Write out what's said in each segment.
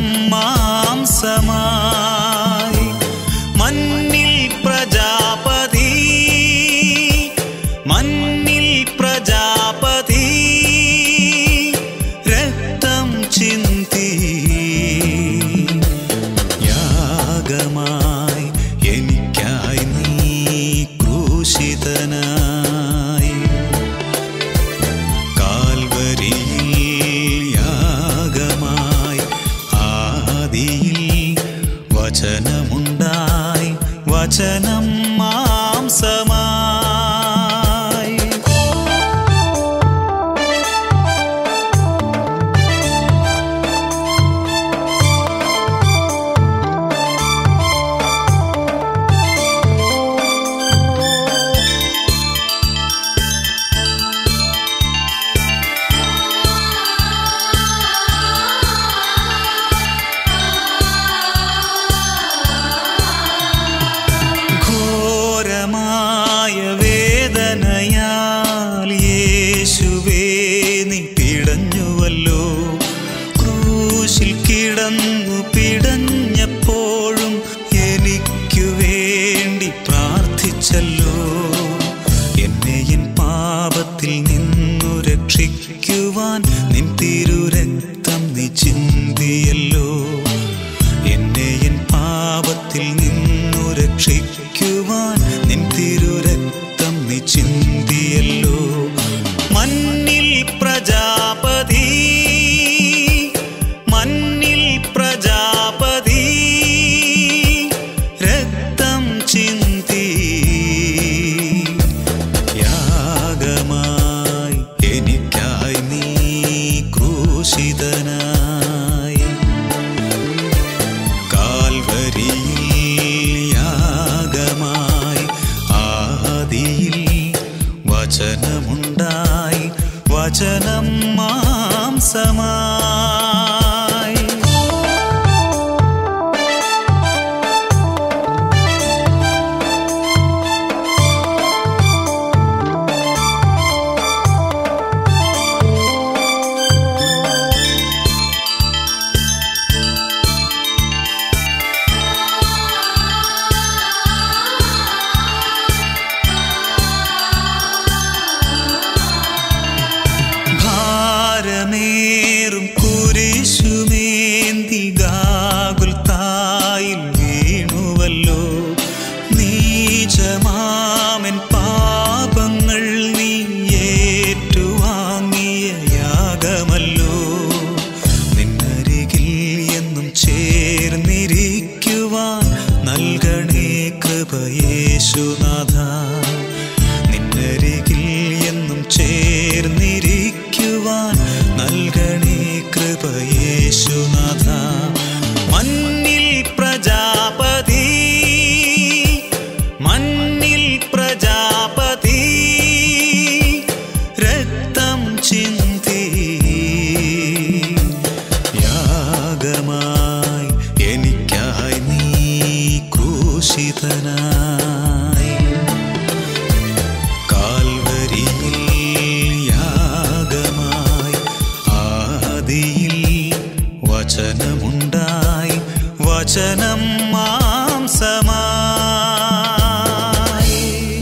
മാംസമായി മണ്ണിൽ പ്രജാപതി മണ്ണിൽ പ്രജാപതി രക്തം ചിന്തി യാഗമായി എനിക്കായി നീ ക്രൂശിതനായി കാൽവരിയിൽ യാഗമായി ആദിയിൽ വചനമുണ്ടായി വചനം മാംസമായി ഘോരമായ വേദനയാൽ യേശുവേ നീ പിടഞ്ഞുവല്ലോ ക്രൂശിൽ കിടന്നു പിടഞ്ഞപ്പോഴും എനിക്കു വേണ്ടി പ്രാർത്ഥിച്ചല്ലോ എന്നെ എൻ പാപത്തിൽ നിന്നു രക്ഷിക്കുവാൻ നിൻ തിരുരക്തം നീ ചിന്തിയല്ലോ എന്നെ എൻ പാപത്തിൽ നിന്നു രക്ഷിക്കുവാൻ നിൻ തിരുരക്തം നീ ചിന്തിയല്ലോ മണ്ണിൽ പ്രജാപതി മണ്ണിൽ പ്രജാപതി രക്തം ചിന്തി യാഗമായി എനിക്കായി നീ ക്രൂശിതനായി കാൽവരിയിൽ യാഗമായി ആദിയിൽ വചനമുണ്ടായി വചനം മാംസമായി ഭാരമേറും കുരിശുമേന്തി ഗാകുൽ തായിൽ വീണുവല്ലോ നീചമാമൻ പാപങ്ങൾ നീ ഏറ്റുവാങ്ങിയ യാഗമല്ലോ നിന്നരികിൽ എന്നും ചേർന്നിരിക്കുവാൻ നൽകണേ കൃപയേശുനാഥ നിന്നരികിൽ എന്നും ചേർന്നിരിക്കുവാൻ നൽകണേ കൃപയേശുനാഥ മണ്ണിൽ പ്രജാപതി മണ്ണിൽ പ്രജാപതി രക്തം ചിന്തി യാഗമായി എനിക്കായി നീ ക്രൂശിതനായി കാൽവരിയിൽ യാഗമായി ആദിയിൽ വചനമുണ്ടായി വചനം മാംസമായി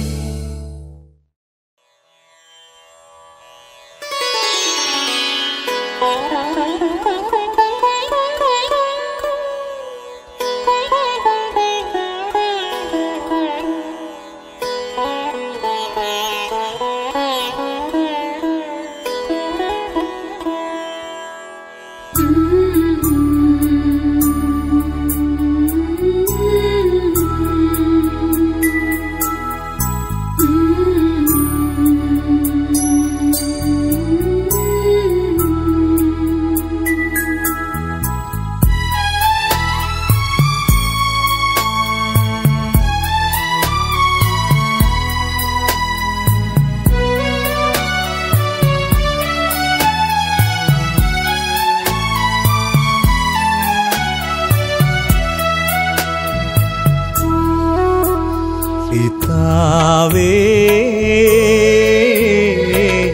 പിതാവേ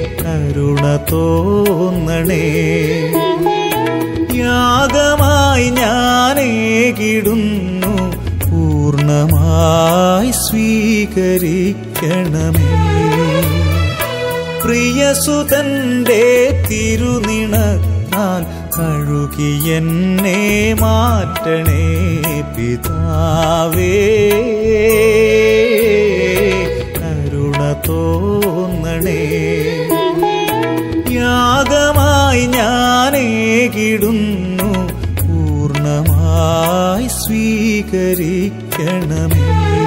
കരുണ തോന്നണേ യാഗമായി ഞാനേകിടുന്നു പൂർണ്ണമായി സ്വീകരിക്കണമേ പ്രിയസുതന്റെ തിരുനിണത്താൽ കഴുകി എന്നെ മാറ്റണേ പിതാവേ കരുണ തോന്നണേ യാഗമായി ഞാനേകിടുന്നു പൂർണ്ണമായി സ്വീകരിക്കണമേ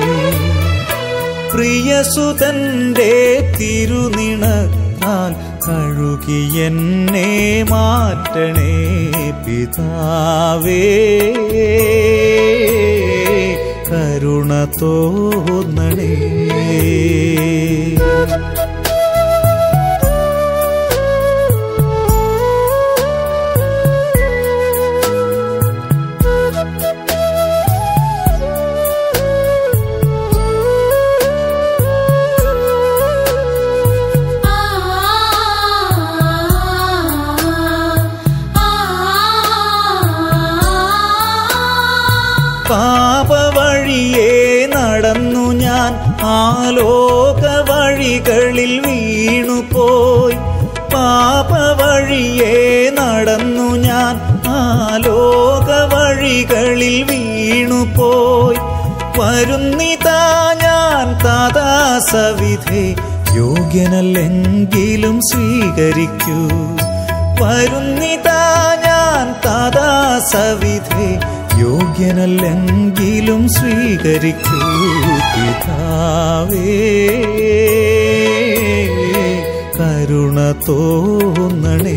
പ്രിയസുതന്റെ തിരുനിണത്താൽ കഴുകി എന്നെ മാറ്റണേ പിതാവേ കരുണ തോന്നണേ പാപവഴിയെ നടന്നു ഞാൻ ആലോക വഴികളിൽ വീണുപോയി പാപവഴിയെ നടന്നു ഞാൻ ആലോക വഴികളിൽ വീണുപോയി വരുന്നിതാ ഞാൻ തഥാ സവിധേ യോഗ്യനല്ലെങ്കിലും സ്വീകരിക്കൂ വരുന്നിതാ ഞാൻ തഥാ സവിധേ യോഗ്യനല്ലെങ്കിലും സ്വീകരിക്കൂ പിതാവേ കരുണ തോന്നണേ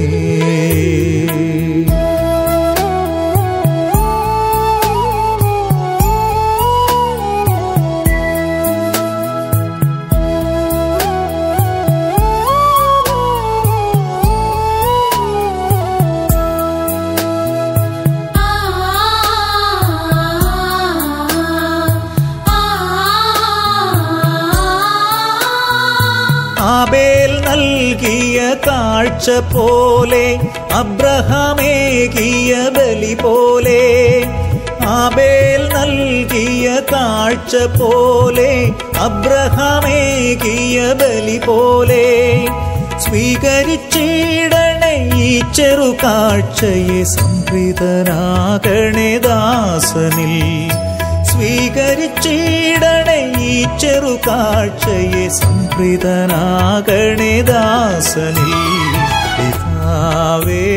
ആബേൽ നൽകിയ കാഴ്ച പോലെ അബ്രഹാമേകിയ ബലി പോലെ ആബേൽ നൽകിയ കാഴ്ച പോലെ അബ്രഹാമേകിയ ബലി പോലെ സ്വീകരിച്ചിടണേ ഈ ചെറു കാഴ്ചയെ സംപ്രീതനാകണേ ദാസനിൽ സ്വീകരിച്ചിടണേ ഈ ചെറു കാഴ്ചയെ സംപ്രീതനാകണേ ദാസനിൽ പിതാവേ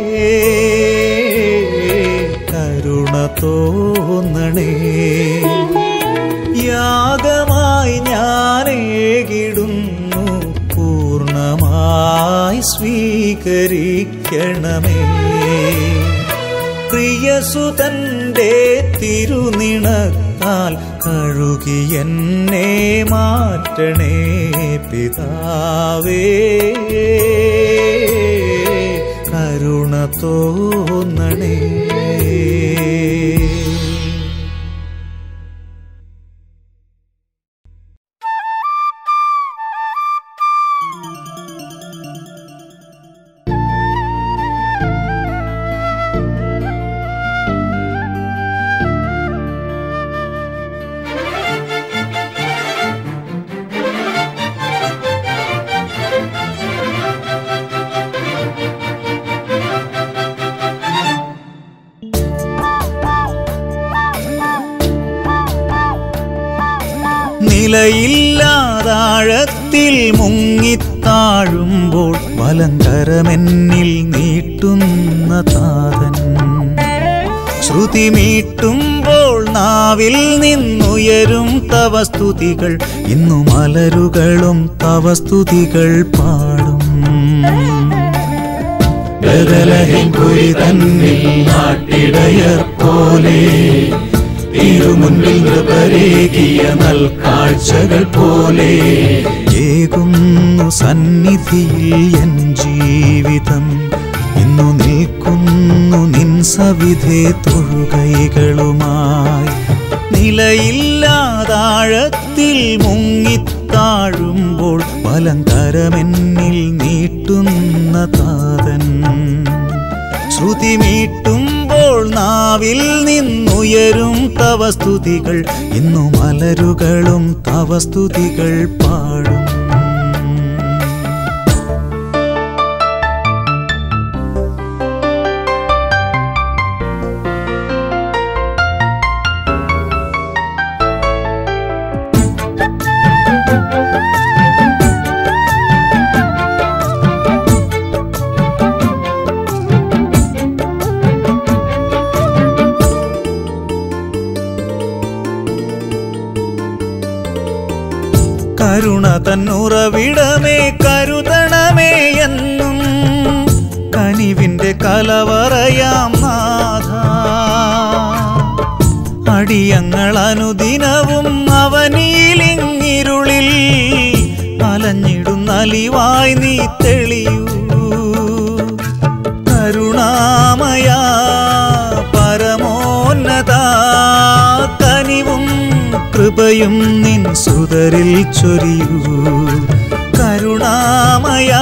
കരുണ തോന്നണേ യാഗമായി ഞാനേകിടുന്നു പൂർണ്ണമായി സ്വീകരിക്കണമേ പ്രിയസുതന്റെ തിരുനിണത്താൽ കഴുകി എന്നെ മാറ്റണേ പിതാവേ കരുണ തോന്നണേ നിലയില്ലാതാഴത്തിൽ മുങ്ങിത്താഴുമ്പോൾ വലങ്കരമെന്നിൽ നീട്ടുന്ന താതൻ ശ്രുതി മീട്ടുമ്പോൾ നാവിൽ നിന്നുയരും തവ സ്തുതികൾ ഇന്നു മലരുകളും തവ സ്തുതികൾ പാടും ബദലഹിൻ കുരി തന്നിൽ നാട്ടിടയർ പോലെ തിരുമുൻപിൽ നൃപരേകിയ നൽകാഴ്ചകൾ പോലെ ഏകുന്നു സന്നിധിയിൽ എൻ ജീവിതം ഇന്നു നിൽക്കുന്നു നിൻ സവിധേ തൊഴുകൈകളുമായി നിലയില്ലാതാഴത്തിൽ മുങ്ങിത്താഴുമ്പോൾ വലങ്കരമെന്നിൽ നീട്ടുന്ന താതൻ ശ്രുതി മീട്ടുമ്പോൾ ചിന്തിക്കുമ്പോൾ നാവിൽ നിന്നുയരും തവ സ്തുതികൾ ഇന്നു മലരുകളും തവ സ്തുതികൾ പാടും കരുണ തന്നുറവിടമേ കരുതണമേ എന്നും കനിവിന്റെ കലവറയാം നാഥ അടിയങ്ങൾ അനുദിനവും അവനിലിങ്ങിരുളിൽ അലഞ്ഞിടുന്നലിവായി നീ തെളിയൂ കരുണാമയ പരമോന്നത കനിവും കൃപയും നിൻ സുതരിൽ ചൊരിയൂ കരുണാമയ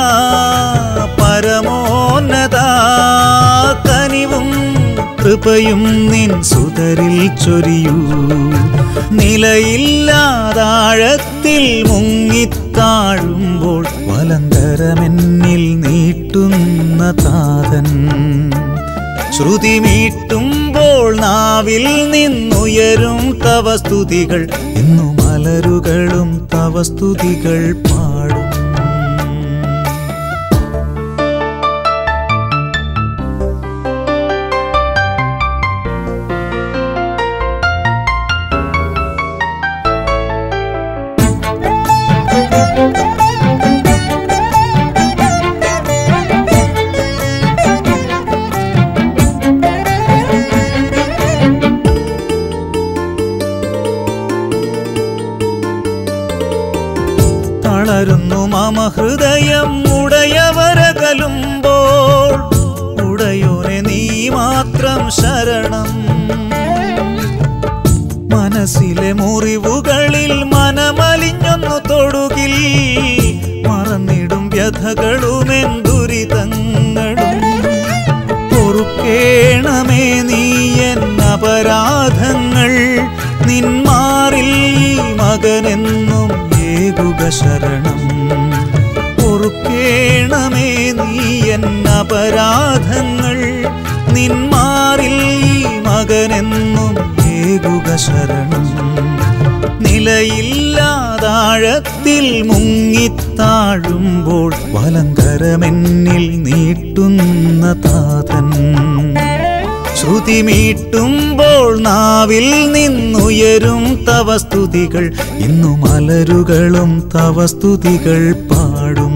പരമോന്നത കനിവും കൃപയും നിൻ സുതരിൽ ചൊരിയൂ നിലയില്ലാതാഴത്തിൽ മുങ്ങിത്താഴുമ്പോൾ വലങ്കരമെന്നിൽ നീട്ടുന്ന താതൻ ശ്രുതി മീട്ടുമ്പോൾ നാവിൽ നിന്നുയരും തവ സ്തുതികൾ ഇന്നു മലരുകളും തവ സ്തുതികൾ പാടും തളരുന്നു മമ ഹൃദയം ഉടയവരകലുമ്പോൾ ഉടയോനെ നീ മാത്രം ശരണം മനസ്സിലെ മുറിവുകളിൽ മനമലിഞ്ഞൊന്നു തൊടുകിൽ മറന്നിടും വ്യഥകളുമെൻ ദുരിതങ്ങളും പൊറുക്കേണമേ നീ എൻ അപരാധങ്ങൾ നിന്മാറിൽ ഈ മകനെന്നും ഏകുക ശരണം പൊറുക്കേണമേ നീ എൻ അപരാധങ്ങൾ നിന്മാറിൽ ഈ മകനെന്നും ഏകുക ശരണം നിലയില്ലാതാഴത്തിൽ മുങ്ങിത്താഴുമ്പോൾ വലങ്കരമെന്നിൽ നീട്ടുന്ന താതൻ ശ്രുതി മീട്ടുമ്പോൾ നാവിൽ നിന്നുയരും തവ സ്തുതികൾ ഇന്നു മലരുകളും തവ സ്തുതികൾ പാടും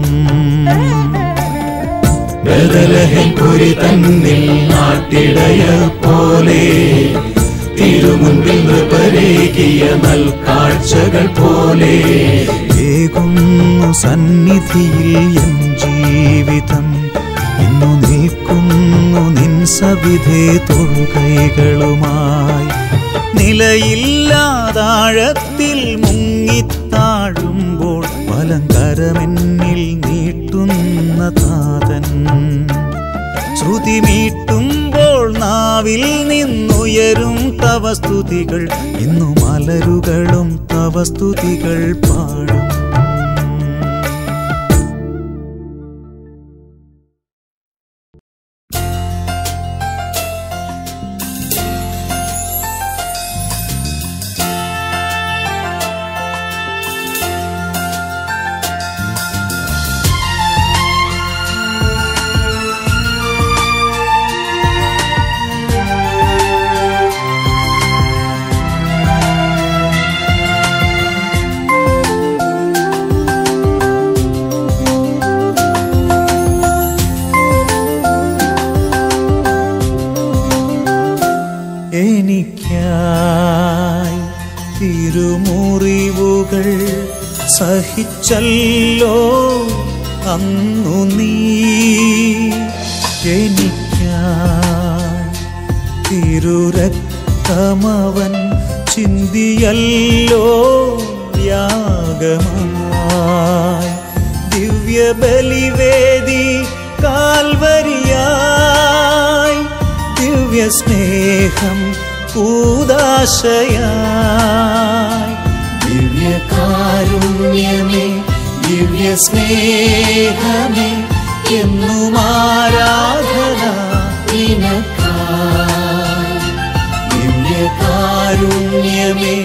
ബദലഹൻപുരി തന്നിൽ നാട്ടിടയർ പോലെ തിരുമുൻപിൽ നൃപരേകിയ നൽകാഴ്ചകൾ പോലെ ഏകുന്നു സന്നിധിയിൽ എൻ ജീവിതം ഇന്നു നിൽക്കുന്നു നിൻ സവിധേ തൊഴുകൈകളുമായി നിലയില്ലാതാഴത്തിൽ മുങ്ങിത്താഴുമ്പോൾ വലങ്കരമെന്നിൽ നീട്ടുന്ന താതൻ ശ്രുതി മീട്ടുമ്പോൾ നാവിൽ നിന്നുയരും തവ സ്തുതികൾ ഇന്നു മലരുകളും തവ സ്തുതികൾ പാടും എനിക്കായി തിരുമുറിവുകൾ സഹിച്ചല്ലോ അന്നു നീ എനിക്കായി തിരുരക്തമവൻ ചിന്തിയല്ലോ യാഗമായി ദിവ്യബലിവേദി കാൽവരിയായി ദിവ്യസ്നേഹം കൂതാശയായി ദിവ്യകാരുണ്യമേ ദിവ്യസ്നേഹമേ എന്നും ആരാധന നിനക്കായി ദിവ്യകാരുണ്യമേ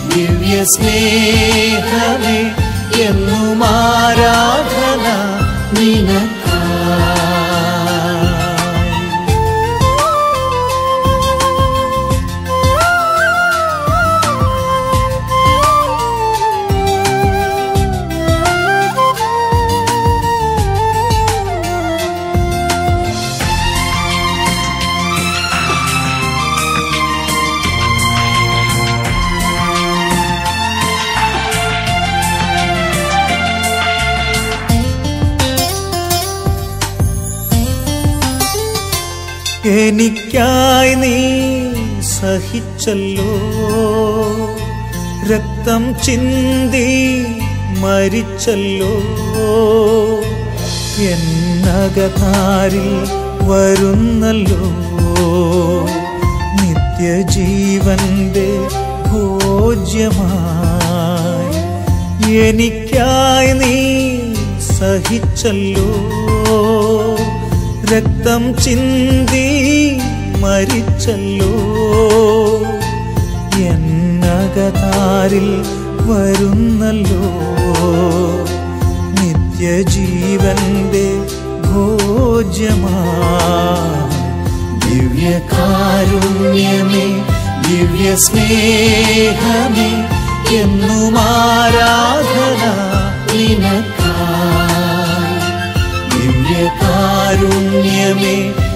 ദിവ്യസ്നേഹമേ എന്നും ആരാധന നിനക്കായി എനിക്കായി നീ സഹിച്ചല്ലോ രക്തം ചിന്തി മരിച്ചല്ലോ എന്നകതാരിൽ വരുന്നല്ലോ നിത്യജീവന്റെ ഭോജ്യമായി എനിക്കായി നീ സഹിച്ചല്ലോ രക്തം ചിന്തി മരിച്ചല്ലോ എന്നകതാരിൽ വരുന്നല്ലോ നിത്യജീവന്റെ ഭോജ്യമായി ദിവ്യകാരുണ്യമേ ദിവ്യസ്നേഹമേ എന്നും ആരാധന നിനക്കായി ദിവ്യകാരുണ്യമേ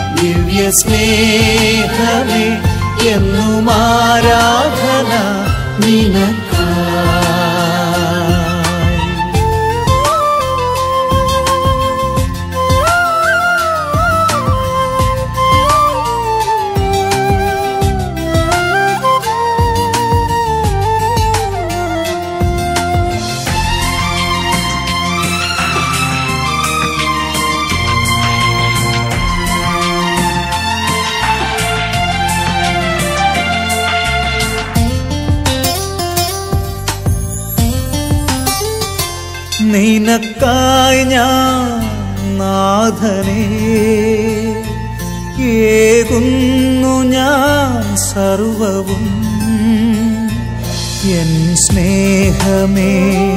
ദിവ്യസ്നേഹമേ എന്നും ആരാധന നിനക്കായി നിനക്കായി ഞാൻ നാഥനെ ഏകുന്നു ഞാൻ സർവവും എൻ സ്നേഹമേ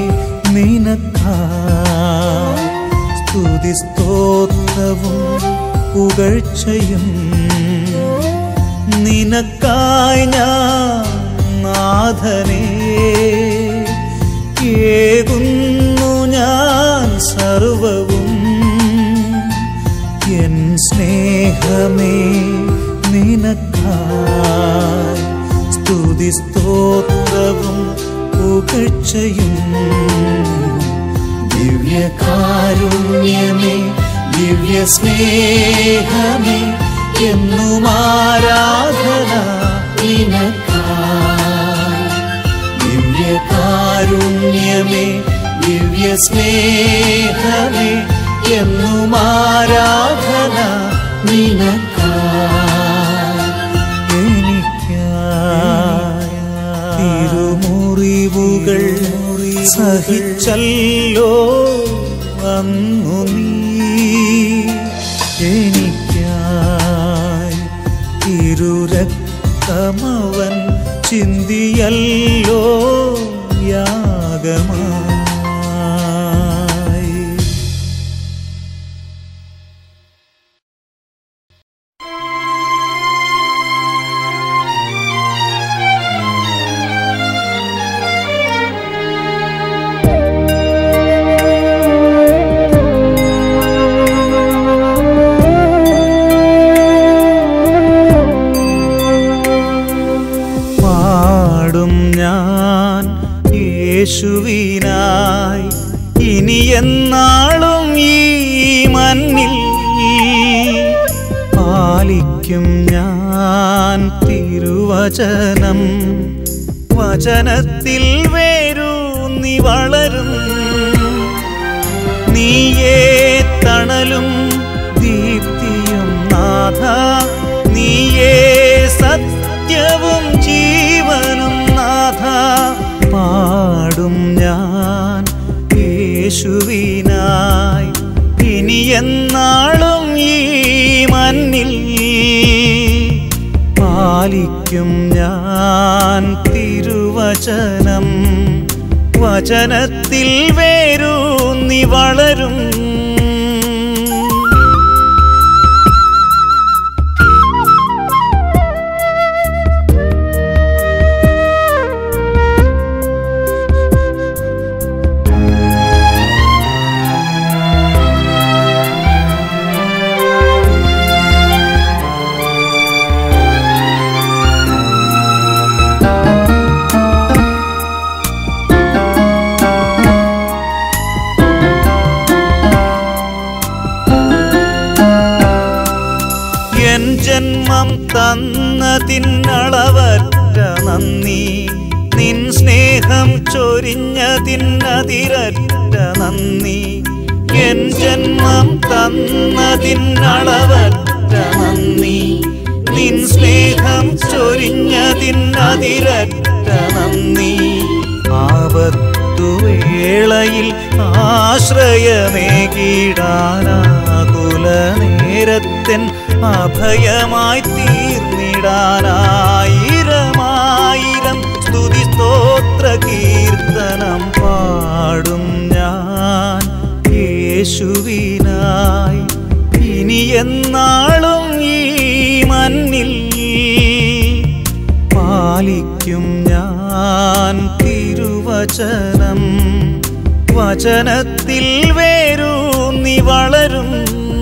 നിനക്കായി സ്തുതി സ്തോത്രവും പുകഴ്ചയും നിനക്കായി ഞാൻ നാഥനെ ഏകുന്നു ഞാൻ സർവവും എൻ സ്നേഹമേ നിനക്കായി സ്തുതി സ്തോത്രവും പുകഴ്ചയും ദിവ്യകാരുണ്യമേ ദിവ്യസ്നേഹമേ എന്നും ആരാധന നിനക്കായി ദിവ്യകാരുണ്യമേ ദിവ്യസ്നേഹമേ എന്നും ആരാധന നിനക്കായി എനിക്കായി തിരുമുറിവുകൾ സഹിച്ചല്ലോ അന്നു നീ എനിക്കായി തിരുരക്തമവൻ ചിന്തിയല്ലോ യാഗമായി പാടും ഞാൻ യേശുവിനായി ഇനി എന്നാളും ഈ മണ്ണിൽ പാലിക്കും ഞാൻ തിരുവചനം വചനത്തിൽ വേരൂന്നി വളരും നീയേ തണലും ദീപ്തിയും നാഥ നീയേ സത്യവും ജീവനും നാഥ പാടും ഞാൻ യേശുവിനായി ഇനി എന്നാളും ഈ മണ്ണിൽ പാലിക്കും ഞാൻ തിരുവചനം വചനത്തിൽ വേരൂന്നി വളരും എൻ ജന്മം തന്നതിനളവറ്റ നന്ദി നിൻ സ്നേഹം ചൊരിഞ്ഞതിനതിരറ്റ നന്ദി എൻ ജന്മം തന്നതിനളവറ്റ നന്ദി നിൻ സ്നേഹം ചൊരിഞ്ഞതിനതിരറ്റ നന്ദി ആപത്തുവേളയിൽ ആശ്രയമേകിടാനാകുല നേരത്തൻ അഭയമായി തീർന്നിടാനായിരമായിരം സ്തുതി സ്തോത്ര കീർത്തനം പാടും ഞാൻ യേശുവിനായി ഇനി എന്നാളും ഈ മണ്ണിൽ പാലിക്കും ഞാൻ തിരുവചനം വചനത്തിൽ വേരൂന്നി വളരും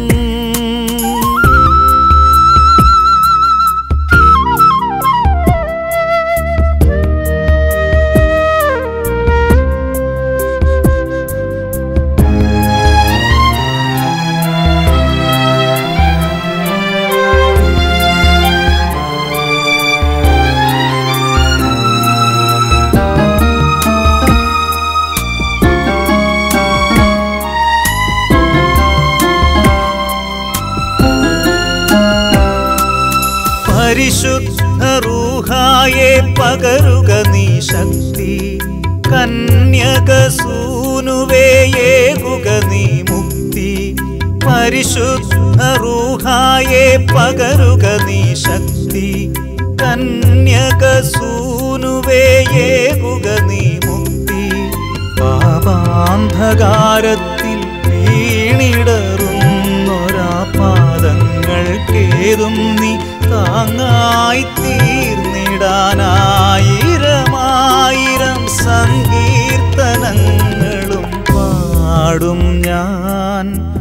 പരിശുദ്ധ റൂഹായെ പകരുക നീ ശക്തി കന്യക സൂനുവേയേകുക നീ മുക്തി പരിശുദ്ധ റൂഹായെ പകരുക നീ ശക്തി കന്യക സൂനുവേയേകുക നീ മുക്തി പാപാന്ധകാരത്തിൽ വീണിടറുന്നൊരാ പാദങ്ങൾക്കേതും നീ താങ്ങായി തീർന്നിടാനായിരമായിരം സങ്കീർത്തനങ്ങളും പാടും ഞാൻ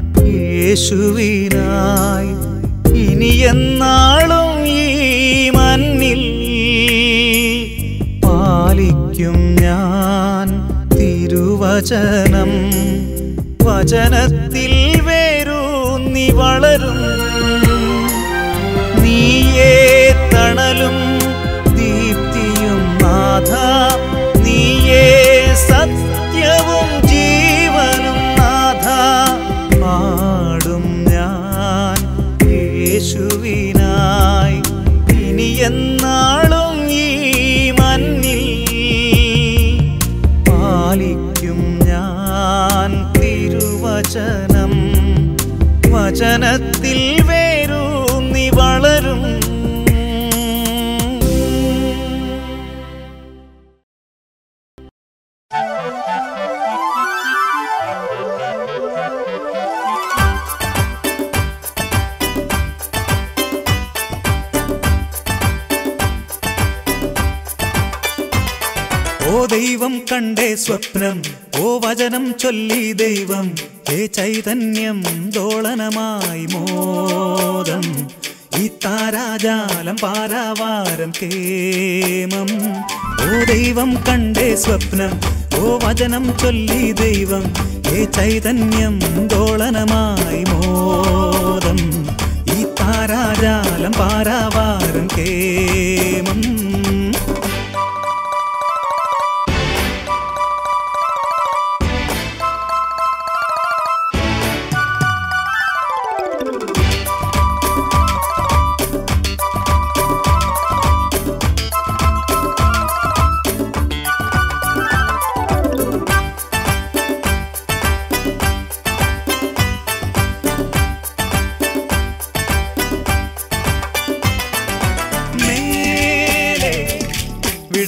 യേശുവിനായി ഇനി എന്നാളും ഈ മണ്ണിൽ പാലിക്കും ഞാൻ തിരുവചനം വചനത്തിൽ വേരൂന്നി വളരും നീയേ തണലും ദീപ്തിയും നാഥ നീയേ സത്യവും ജീവനും നാഥ പാടും ഞാൻ യേശുവിനായി ഇനി എന്നാളും ഈ മണ്ണിൽ പാലിക്കും ഞാൻ തിരുവചനം വചനത്തിൽ വേരൂന്നി വളരും ഓ ദൈവം കണ്ടേ സ്വപ്നം ഓ വചനം ചൊല്ലി ദൈവം ഏ ചൈതന്യം ദോളനമായി മോദം ഈ താരാജാലം പാരാവാരം കേമം ഓ ദൈവം കണ്ടേ സ്വപ്നം ഓ വചനം ചൊല്ലി ദൈവം ഏ ചൈതന്യം ദോളനമായി മോദം ഈ താരാജാലം പാരാവാരം കേമം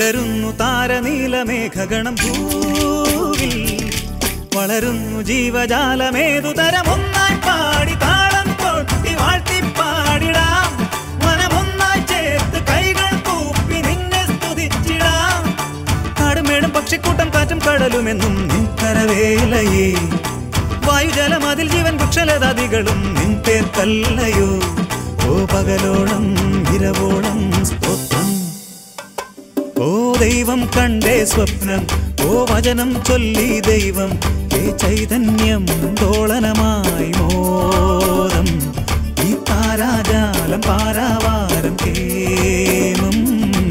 വിടരുന്നു താരനീലമേഘഗണം ഭൂവിൽ വളരുന്നു ജീവജാലമേതു തരമൊന്നായി പാടി താളം കൊട്ടി വാഴ്ത്തി പാടിടാം മനമൊന്നായി ചേർത്ത് കൈകൾ കൂപ്പി നിന്നെ സ്തുതിച്ചിടാം കാടുമേടും പക്ഷിക്കൂട്ടം കാറ്റും കടലുമെന്നും നിൻ കരവേലയേ വായുജലം അതിൽ ജീവൻ വൃക്ഷലതാദികളും നിൻ പേർക്കല്ലയോ ഓ പകലോളം ഇരവോളം സ്തോത്രം ഓ ദൈവം കണ്ടേ സ്വപ്നം ഓ വചനം ചൊല്ലി ദൈവം ഏ ചൈതന്യം ദോളനമായി മോദം ഈ താരാജാലം പാരാവാരം കേമം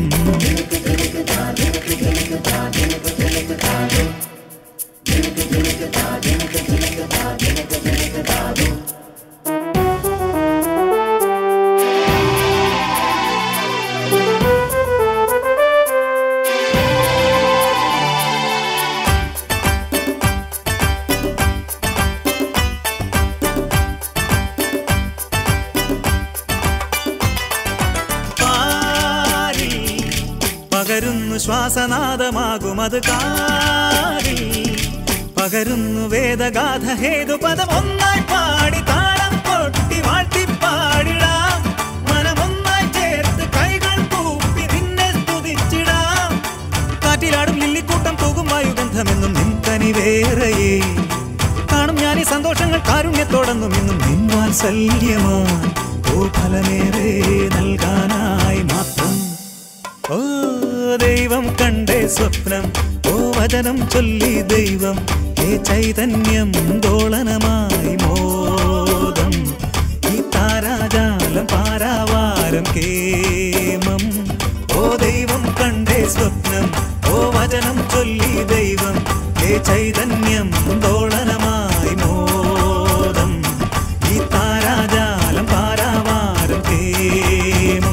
പാരിൽ പകരുന്നു ശ്വാസനാദമാകും അത് കാറിൽ പകരുന്നു വേദഗാഥ ഹേതു പദം ഒന്നായി പാടി താളം കൊട്ടി വാഴ്ത്തി പാടിടാം മനമൊന്നായി ചേർത്ത് കൈകൾ കൂപ്പി നിന്നെ സ്തുതിച്ചിടാം കാറ്റിലാടും ലില്ലിക്കൂട്ടം തൂകും വായുഗന്ധമെന്നും നിൻ കനിവേറയേ കാണും ഞാൻ ഈ സന്തോഷങ്ങൾ കാരുണ്യത്തോടെന്നും ഇന്നും നിൻ വാത്സല്യമായി ഓ ഫലമേറെ നൽകാനായി മാത്രം ഓ ദൈവം കണ്ടേ സ്വപ്നം ഓ വചനം ചൊല്ലി ദൈവം ഏ ചൈതന്യം ദോളനമായി മോദം ഈ താരാജാലം പാരാവാരം കേമം ഓ ദൈവം കണ്ടേ സ്വപ്നം ഓ വചനം ചൊല്ലി ദൈവം ഏ ചൈതന്യം ദോളനമായി മോദം ഈ താരാജാലം പാരാവാരം കേമം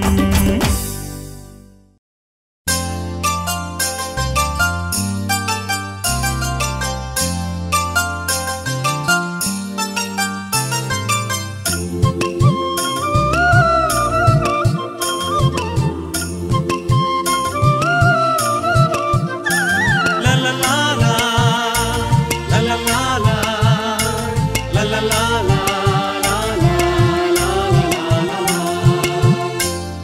La la la la, la la la la, la la la la, la la la la.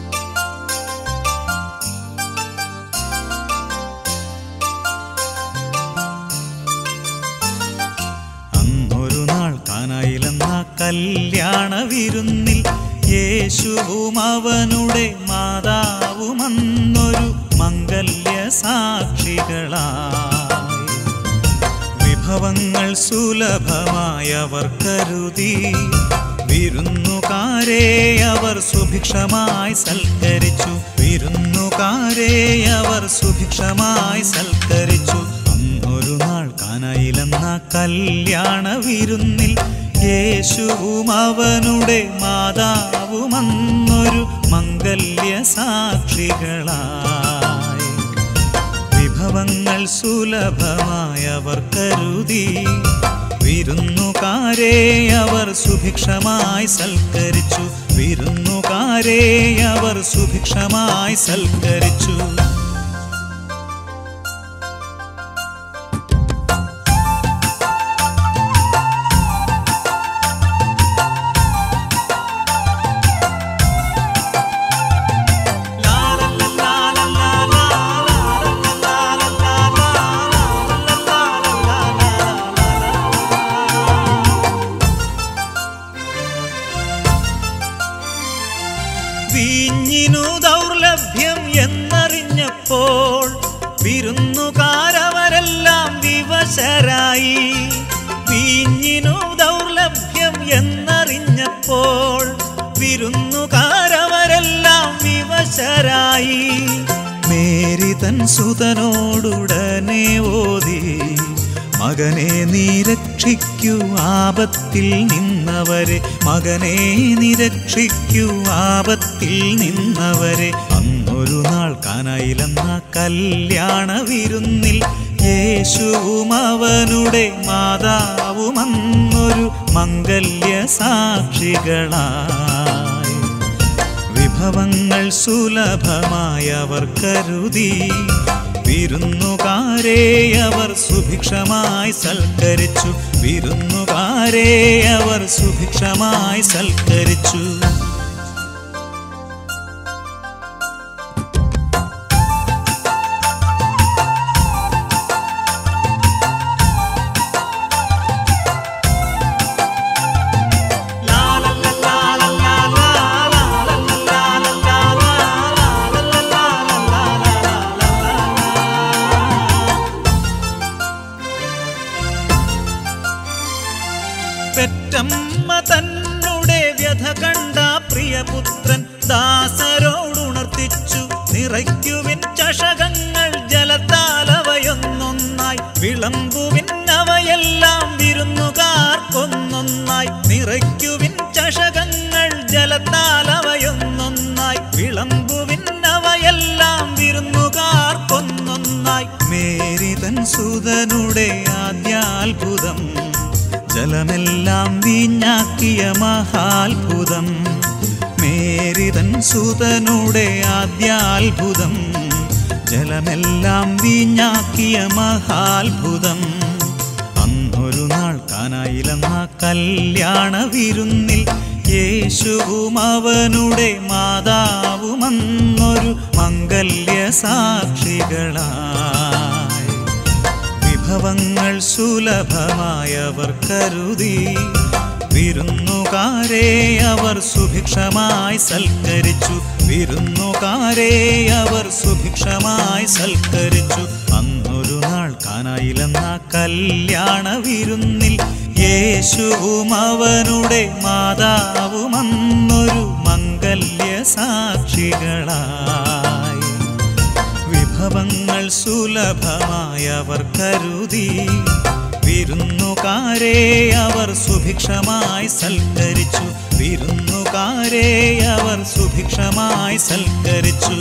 അന്നൊരു നാൾ കാനായിലെന്ന കല്യാണ വിരുന്നിൽ യേശുവും അവനുടെ മാതാവും അന്നൊരു മംഗല്യ സാക്ഷികളായി വിഭവങ്ങൾ സുലഭമായവർ കരുതി വിരുന്നുകാരെ അവർ സുഭിക്ഷമായി സൽക്കരിച്ചു വിരുന്നുകാരെ അവർ സുഭിക്ഷമായി സൽക്കരിച്ചു അന്നൊരു നാൾ കാനായിലെന്ന കല്യാണ വിരുന്നിൽ യേശുവും അവനുടെ മാതാവും അന്നൊരു മംഗല്യ സാക്ഷികളായി വിഭവങ്ങൾ സുലഭമായവർ കരുതി വിരുന്നുകാരെ അവർ സുഭിക്ഷമായി സൽക്കരിച്ചു വിരുന്നുകാരെ അവർ സുഭിക്ഷമായി സൽക്കരിച്ചു വീഞ്ഞിനു ദൗർലഭ്യം എന്നറിഞ്ഞപ്പോൾ വിരുന്നുകാരവരെല്ലാം വിവശരായി വീഞ്ഞിനു ദൗർലഭ്യം എന്നറിഞ്ഞപ്പോൾ വിരുന്നുകാരവരെല്ലാം വിവശരായി മേരി തൻ സുതനോടുടനെ ഓതി മകനെ നീ രക്ഷിക്കൂ ആപത്തിൽ നിന്നവരെ മകനെ നീ രക്ഷിക്കൂ ആപത്തിൽ നിന്നവരെ അന്നൊരു നാൾ കാനായിലെന്ന കല്യാണ വിരുന്നിൽ യേശുവും അവനുടെ മാതാവും അന്നൊരു മംഗല്യ സാക്ഷികളായി വിഭവങ്ങൾ സുലഭമായി അവർ കരുതി വിരുന്നുകാരെ അവർ സുഭിക്ഷമായി സൽക്കരിച്ചു വിരുന്നുകാരെ അവർ സുഭിക്ഷമായി സൽക്കരിച്ചു പെറ്റമ്മ തന്നെ വ്യഥ കണ്ട പ്രിയപുത്രൻ ദാസരോടുണർത്തിച്ചു നിറയ്ക്കുവിൻ ചഷകങ്ങൾ ജലത്താലവയൊന്നൊന്നായി വിളമ്പുവിൻ അവയെല്ലാം വിരുന്നുകാർക്കൊന്നൊന്നായി നിറയ്ക്കുവിൻ ചഷകങ്ങൾ ജലത്താലവയൊന്നൊന്നായി വിളമ്പുവിൻ അവയെല്ലാം വിരുന്നുകാർക്കൊന്നൊന്നായി മേരിതൻ സുതനുടെ ആദ്യാത്ഭുതം ജലമെല്ലാം വീഞ്ഞാക്കിയ മഹാത്ഭുതം മേരിതൻ സുതനുടെ ആദ്യാത്ഭുതം ജലമെല്ലാം വീഞ്ഞാക്കിയ മഹാത്ഭുതം അന്നൊരു നാൾ കാനായിലെന്ന കല്യാണ വിരുന്നിൽ യേശുവും അവനുടെ മാതാവുമന്നൊരു മംഗല്യ സാക്ഷികളായി വിഭവങ്ങൾ സുലഭമായവർ കരുതി വിരുന്നുകാരെ അവർ സുഭിക്ഷമായി സൽക്കരിച്ചു വിരുന്നുകാരെ അവർ സുഭിക്ഷമായി സൽക്കരിച്ചു അന്നൊരു നാൾ കാനായിലെന്ന കല്യാണ വിരുന്നിൽ യേശുവും അവനുടെ മാതാവുമന്നൊരു മംഗല്യ സാക്ഷികളായി വിഭവങ്ങൾ സുലഭമായവർ കരുതി വിരുന്നുകാരെ അവർ സുഭിക്ഷമായി സൽക്കരിച്ചു വിരുന്നുകാരെ അവർ സുഭിക്ഷമായി സൽക്കരിച്ചു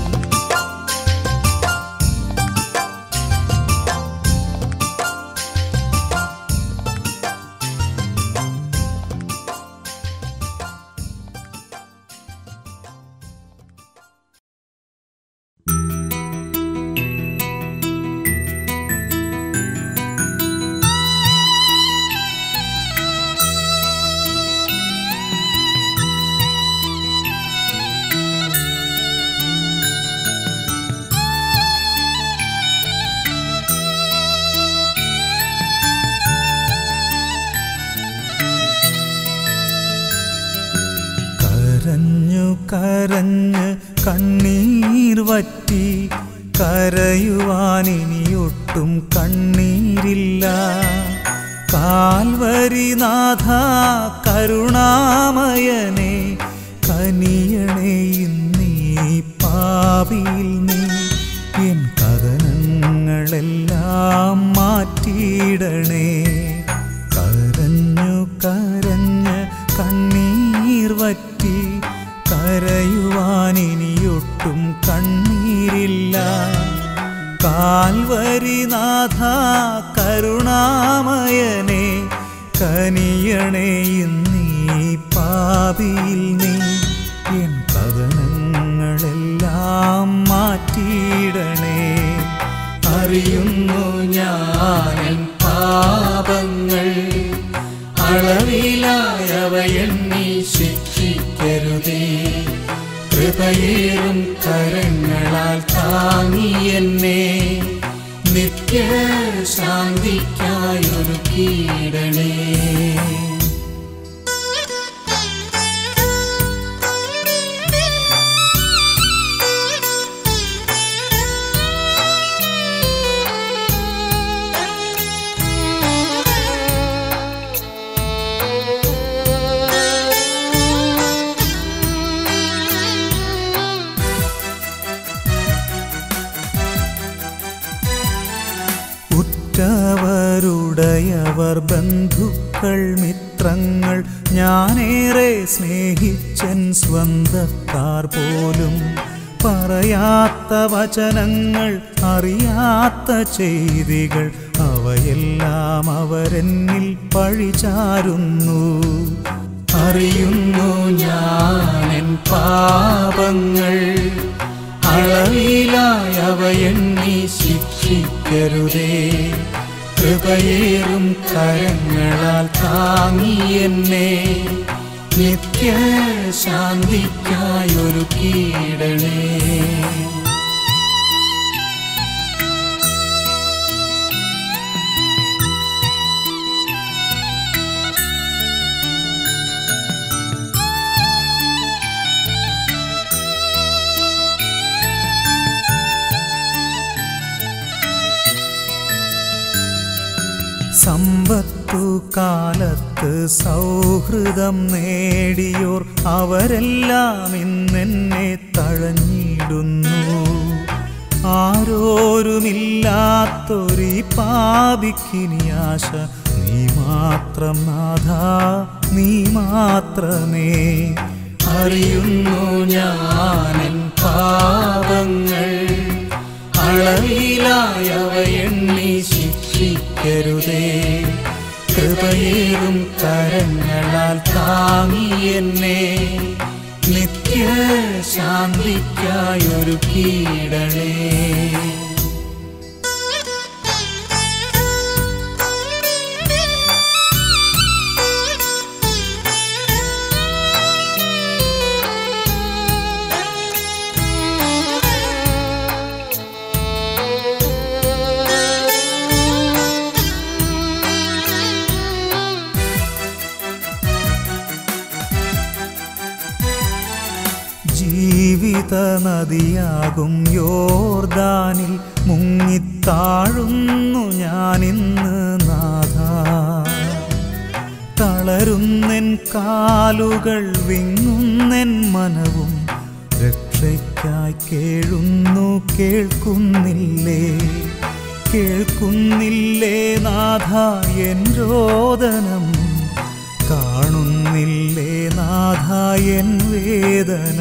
കരഞ്ഞു കരഞ്ഞ് കണ്ണീർ വറ്റി കരയുവാനിനിയൊട്ടും കണ്ണീരില്ല കാൽവരിനാഥ കരുണാമയനെ കനിയണേ ഇന്നീ പാപിയിൽ നീ എൻ കഥനങ്ങളെല്ലാം മാറ്റിയിടണേ കരഞ്ഞു കരഞ്ഞ് കണ്ണീർ വറ്റി കരയുവാനിനിയൊട്ടും കണ്ണീരില്ല കാൽവരിനാഥ കരുണാമയനെ കനിയണേ ഇന്നീ പാപിയിൽ നീ എൻ കഥനങ്ങളെല്ലാം മാറ്റിയിടണേ അറിയുന്നു ഞാനൻ പാപങ്ങൾ അളവിലായവയെണ്ണി ശിക്ഷിക്കരുതേ കൃപയേറും കരങ്ങളാൽ താങ്ങി എന്നെ നിത്യ ശാന്തിക്കായൊരു കീടണേ ഉറ്റവരുടയവർ ബന്ധുക്കൾ മിത്രങ്ങൾ ഞാനേറെ സ്നേഹിച്ചൻ സ്വന്തക്കാർ പോലും പറയാത്ത വചനങ്ങൾ അറിയാത്ത ചെയ്തികൾ അവയെല്ലാം അവരെന്നിൽ പഴിചാരുന്നു അറിയുന്നു ഞാനെൻ പാപങ്ങൾ അളവിലായവ എണ്ണി ശിക്ഷിക്കരുതേ കൃപയേറും കരങ്ങളാൽ താങ്ങി എന്നെ നിത്യ ശാന്തിക്കായൊരു കീടണേ സമ്പത്തു കാലത്ത് സൗഹൃദം നേടിയോർ അവരെല്ലാം ഇന്നെന്നെ തഴഞ്ഞിടുന്നു ആരോരുമില്ലാത്തൊരു പാപിക്കിനി ആശ നീ മാത്രം നാഥ നീ മാത്രമേ അറിയുന്നു ഞാനെൻ പാപങ്ങൾ അളവിലായവ എണ്ണി ശിക്ഷിക്കരുതേ കൃപയേറും കരങ്ങളാൽ താങ്ങി എന്നെ നിത്യ ശാന്തിക്കായൊരു കീടണേ ജീവിത നദിയാകും യോർദാനിൽ മുങ്ങിത്താഴുന്നു ഞാനിന്ന് നാഥ തളരുന്നെൻ കാലുകൾ വിങ്ങുന്നെൻ മനവും രക്ഷയ്ക്കായി കേഴുന്നു കേൾക്കുന്നില്ലേ കേൾക്കുന്നില്ലേ നാഥ എൻ രോദനം കാണുന്നില്ലേ നാഥ എൻ വേദന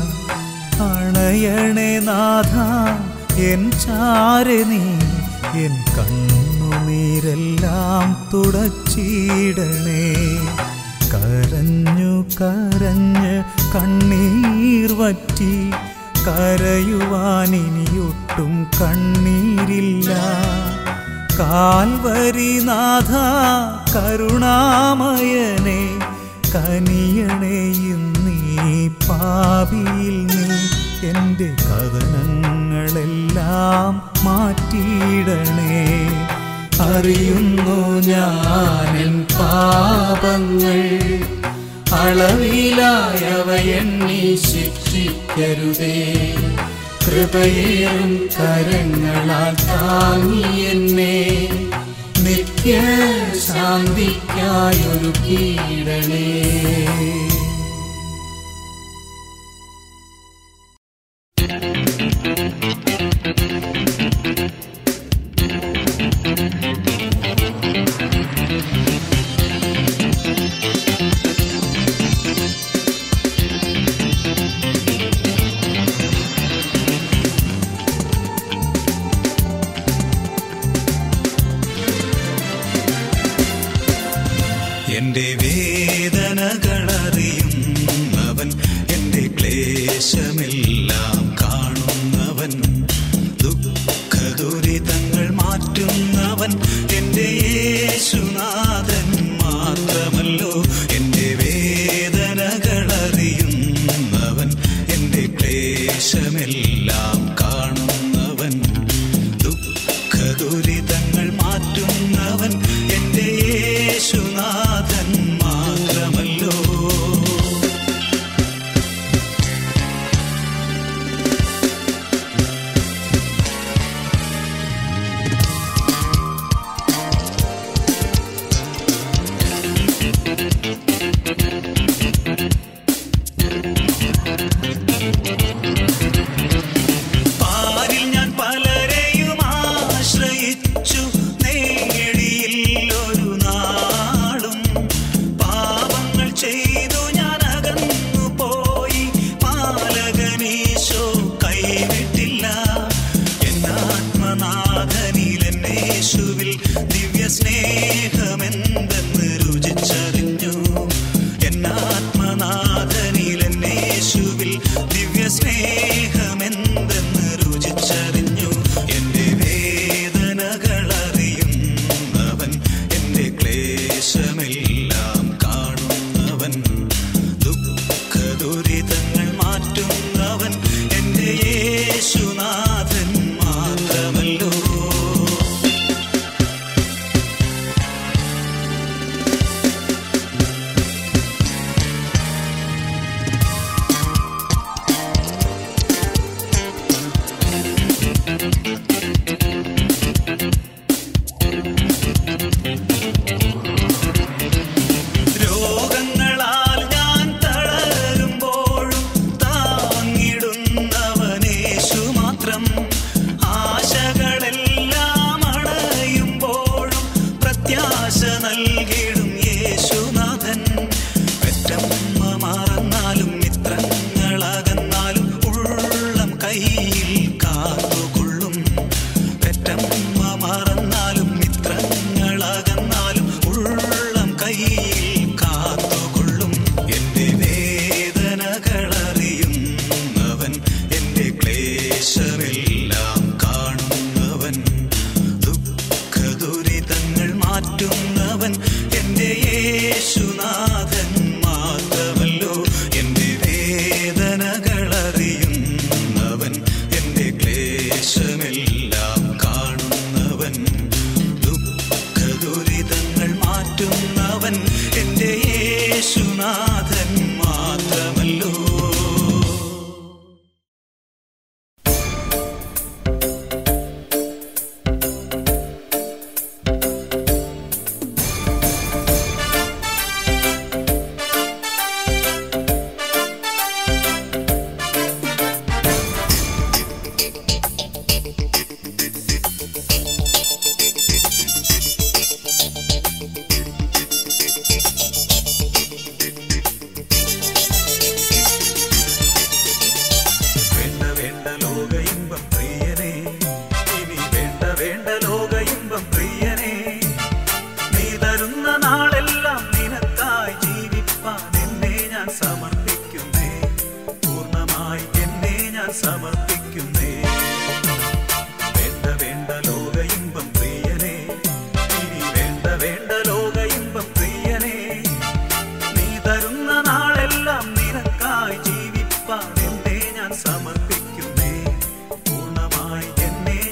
അണയണേ നാഥ എൻ ചാരെ നീ എൻ കണ്ണുനീരെല്ലാം തുടച്ചിടണേ കരഞ്ഞു കരഞ്ഞ് കണ്ണീർ വറ്റി കരയുവാനിനിയൊട്ടും കണ്ണീരില്ല കാൽവരിനാഥ കരുണാമയനെ കനിയണേ ഇന്നീ പാപിയിൽ നീ എൻ്റെ കഥനങ്ങളെല്ലാം മാറ്റിയിടണേ അറിയുന്നു ഞാനെൻ പാപങ്ങൾ അളവിലായവ എണ്ണി ശിക്ഷിക്കരുതേ കൃപയേറും കരങ്ങളാൽ താങ്ങി എന്നെ നിത്യ ശാന്തിക്കായൊരു കീടണേ എന്റെ വേദനകളറിയുന്നവൻ എന്റെ ക്ലേശമെല്ലാം കാണുന്നവൻ ദുഃഖദുരിതങ്ങൾ മാറ്റുന്നവൻ എന്റെ യേശുനാഥൻ മാത്രമല്ലോ എന്റെ വേദനകളറിയുന്നവൻ എന്റെ ക്ലേശമെല്ലാം കാണുന്നവൻ ദുഃഖദുരിതങ്ങൾ മാറ്റുന്നവൻ എന്റെ യേശുനാഥൻ മാത്രമല്ലോ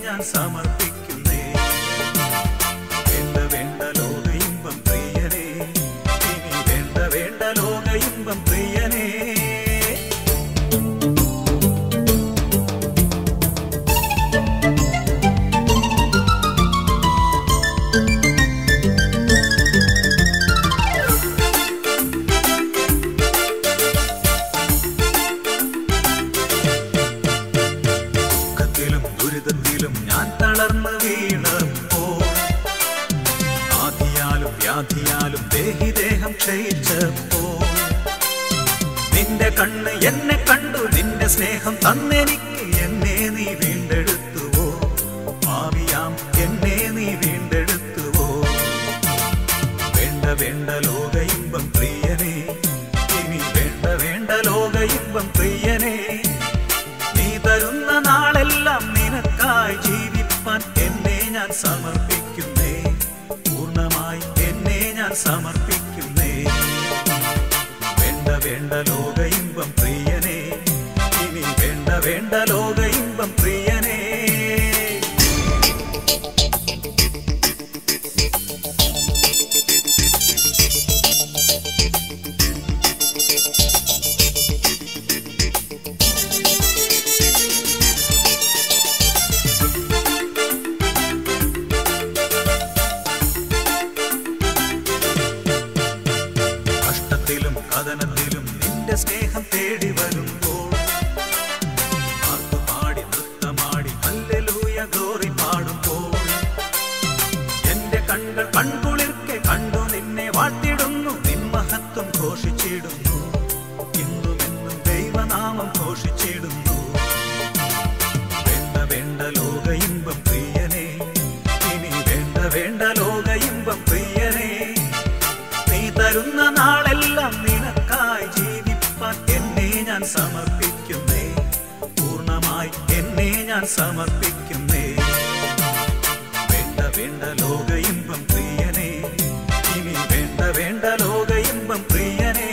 ഞാൻ സമർപ്പിക്കുന്നേ വേണ്ട വേണ്ട ലോക ഇമ്പം പ്രിയനേ ഇനി വേണ്ട വേണ്ട ലോക ഇമ്പം പ്രിയനേ ദുഃഖത്തിലും ദുരിതത്തിലും ഞാൻ തളർന്നു വീണപ്പോൾ ആധിയാലും വ്യാധിയാലും ദേഹിദേഹം ക്ഷയിച്ചപ്പോൾ നിന്റെ കണ്ണ് എന്നെ കണ്ടു നിന്റെ സ്നേഹം തന്നെനിക്ക് എന്നെ നീ വീണ്ടെടുത്തുവോ ഭാവിയാം എന്നെ നീ വീണ്ടെടുത്തുവോ വേണ്ട വേണ്ട ലോക ഇമ്പം പ്രിയനേ ഇനി വേണ്ട വേണ്ട ലോക ഇമ്പം പ്രിയനേ നീ തരുന്ന നാളെല്ലാം നിനക്കായി ജീവിപ്പാൻ എന്നെ ഞാൻ സമർപ്പിക്കുന്നേ പൂർണ്ണമായി എന്നെ ഞാൻ സമർപ്പിക്കുന്നേ വേണ്ട വേണ്ട ലോക ഇമ്പം പ്രിയനേ ഇനി വേണ്ട വേണ്ട ലോക ഇമ്പം പ്രിയനേ കഷ്ടത്തിലും കഥനത്തിലും നിന്റെ സ്നേഹം തേടി വരുമ്പോൾ പാടി നൃത്തമാടി ഹല്ലേലൂയ ഗ്ലോറി പാടുമ്പോൾ എന്റെ കണ്ണുകൾ കൺകുളിർക്കെ കണ്ടു നിന്നെ വാട്ടിടുന്നു നിൻ മഹത്വം ഘോഷിച്ചിടുന്നു ഇന്നുമെന്നും ദൈവനാമം ഘോഷിച്ചിടുന്നു വേണ്ട വേണ്ട ലോക ഇമ്പം പ്രിയനേ ഇനി വേണ്ട വേണ്ട ലോക ഇമ്പം പ്രിയനേ നീ തരുന്ന നാളെല്ലാം നിനക്കായി ജീവിപ്പാൻ എന്നെ ഞാൻ സമർപ്പിക്കുന്നേ പൂർണ്ണമായി എന്നെ ഞാൻ സമർപ്പിക്കുന്നേ വേണ്ട വേണ്ട ലോക ഇമ്പം പ്രിയനേ ഇനി വേണ്ട വേണ്ട ലോക ഇമ്പം പ്രിയനേ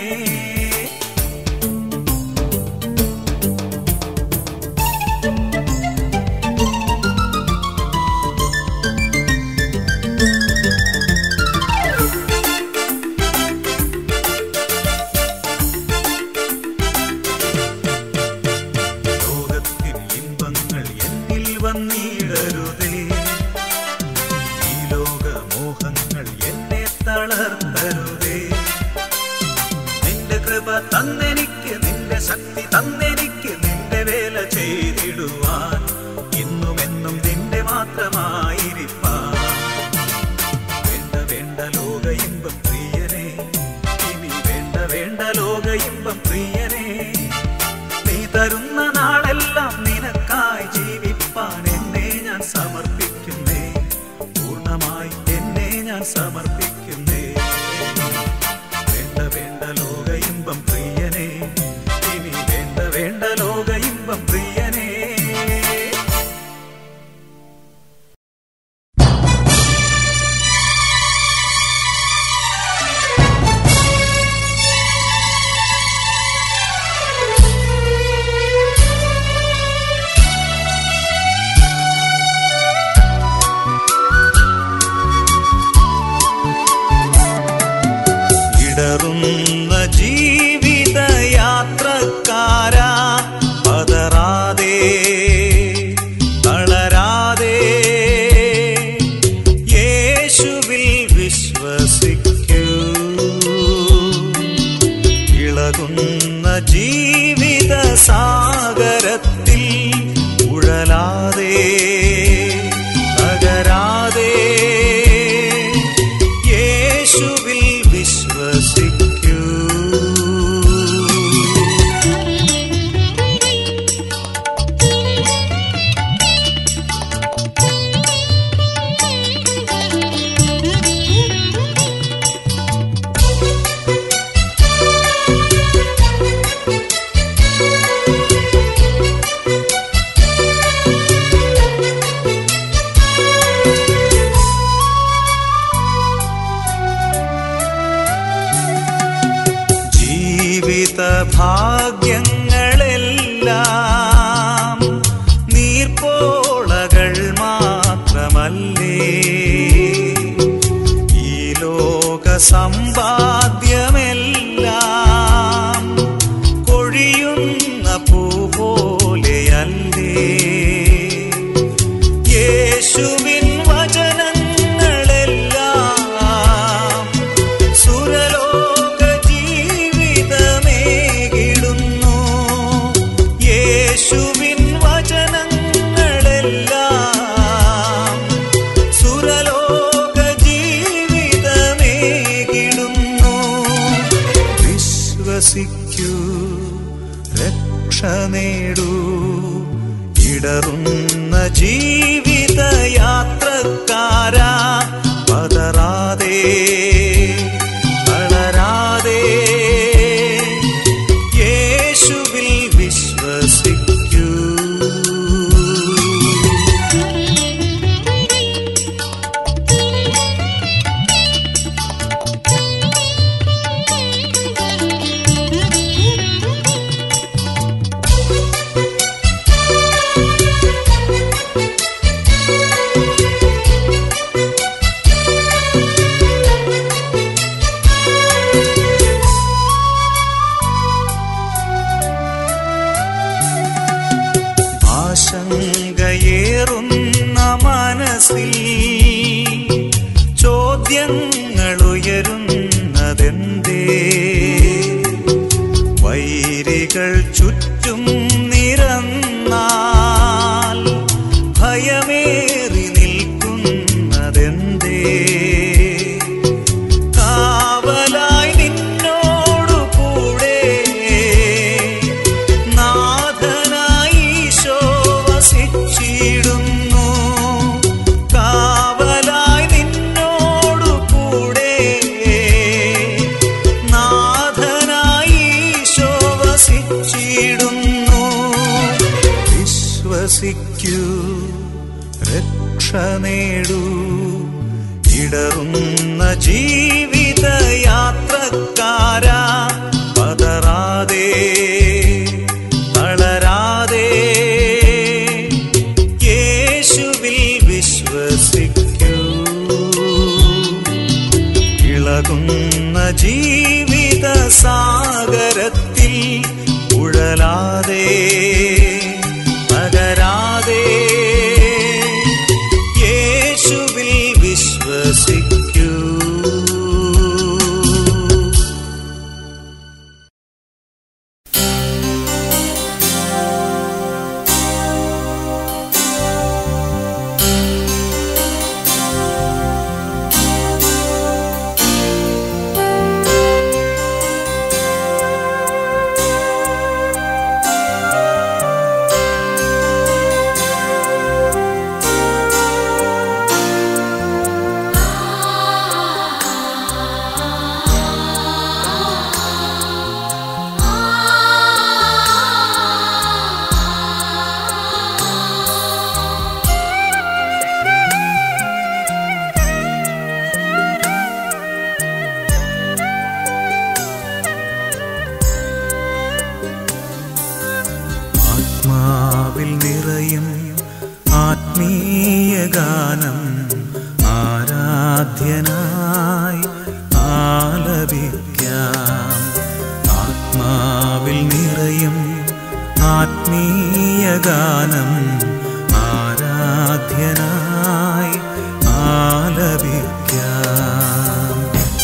ലോകത്തിൻ ഇമ്പങ്ങൾ എന്നിൽ വന്നിടരുതേ ഈ ലോക മോഹങ്ങൾ എന്നെ തളർത്തരുതേ നിന്റെ കൃപ തന്നെനിക്ക് നിന്റെ ശക്തി തന്നെനിക്ക് നിന്റെ വേല ചെയ്തിടുവാൻ ഇന്നും എന്നും നിന്റെ മാത്രമായിരിപ്പാൻ വേണ്ട വേണ്ട ലോക ഇമ്പം പ്രിയനേ ഇനി വേണ്ട വേണ്ട ലോക ഇമ്പം പ്രിയനേ നീ തരുന്ന നാളെല്ലാം നിനക്കായി ജീവിപ്പാൻ എന്നെ ഞാൻ സമർപ്പിക്കുന്നേ പൂർണ്ണമായി എന്നെ ഞാൻ സമർപ്പിക്കുന്നേ വേണ്ട വേണ്ട ലോക ഇമ്പം പ്രിയനേ ഇനി വേണ്ട വേണ്ട ലോക ഇമ്പം പ്രിയനേ ഇടറുന്ന ജീവിത യാത്രക്കാരാ പതറാതെ തളരാതെ യേശുവിൽ വിശ്വസിക്കൂ ഇളകുന്ന ജീവിത സാഗരത്തിൽ ഉഴലാതെ തകരാതെ യേശുവിൽ വിശ്വസിക്കൂ ജീവിത ഭാഗ്യങ്ങളെല്ലാം നീർപ്പോളകൾ മാ സമ്പാദ്യമെല്ലാം കൊഴിയുന്ന പൂ പോലെയല്ലേ യേശുവിൻ വചനങ്ങളെല്ലാം സുരലോക ജീവിതമേകിടുന്നു യേശുവിൻ വചനങ്ങളെല്ലാം സുരലോക ജീവിതമേകിടുന്നു വിശ്വസിക്കൂ രക്ഷ നേടൂ ഇടറുന്ന ജീവിതയാത്രക്കാരാ പതറാതെ തളരാതെ യേശുവിൽ വിശ്വസിക്കൂ ആശങ്കയേറുന്ന മനസ്സിൽ ചോദ്യങ്ങൾ ഉയരുന്നതെന്തേ വൈരികൾ ചുറ്റും നിരന്നാൽ ഭയമേറി നിൽക്കുന്നതെന്തേ കാവലായി നിന്നോടു കൂടെ നാഥനായി ഈശോ വസിച്ചിടുന്നു കാവലായി നിന്നോടു കൂടെ നാഥനായി ഈശോ വസിച്ചിടുന്നു വിശ്വസിക്കൂ രക്ഷ നേടൂ ഇടറുന്ന ജീവിതയാത്രക്കാരാ പതറാതെ തളരാതെ യേശുവിൽ വിശ്വസിക്കൂ ഇളകുന്ന ജീവിത സാഗരത്തിൽ ഉഴലാതെ തകരാതെ യേശുവിൽ വിശ്വസിക്കൂ ആത്മാവിൽ നിറയും ആത്മീയ ഗാനം ആരാധ്യനായി ആലപിക്കാം ആത്മാവിൽ നിറയും ആത്മീയ ഗാനം ആരാധ്യനായി ആലപിക്കാം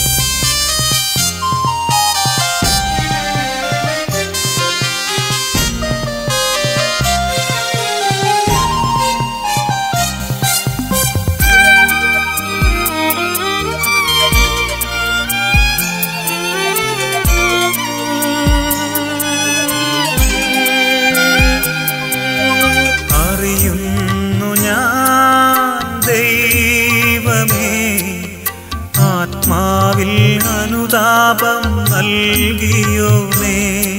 അറിയുന്നു ഞാൻ ദൈവമേ ആത്മാവിൽ അനുതാപം നൽകിയോനേ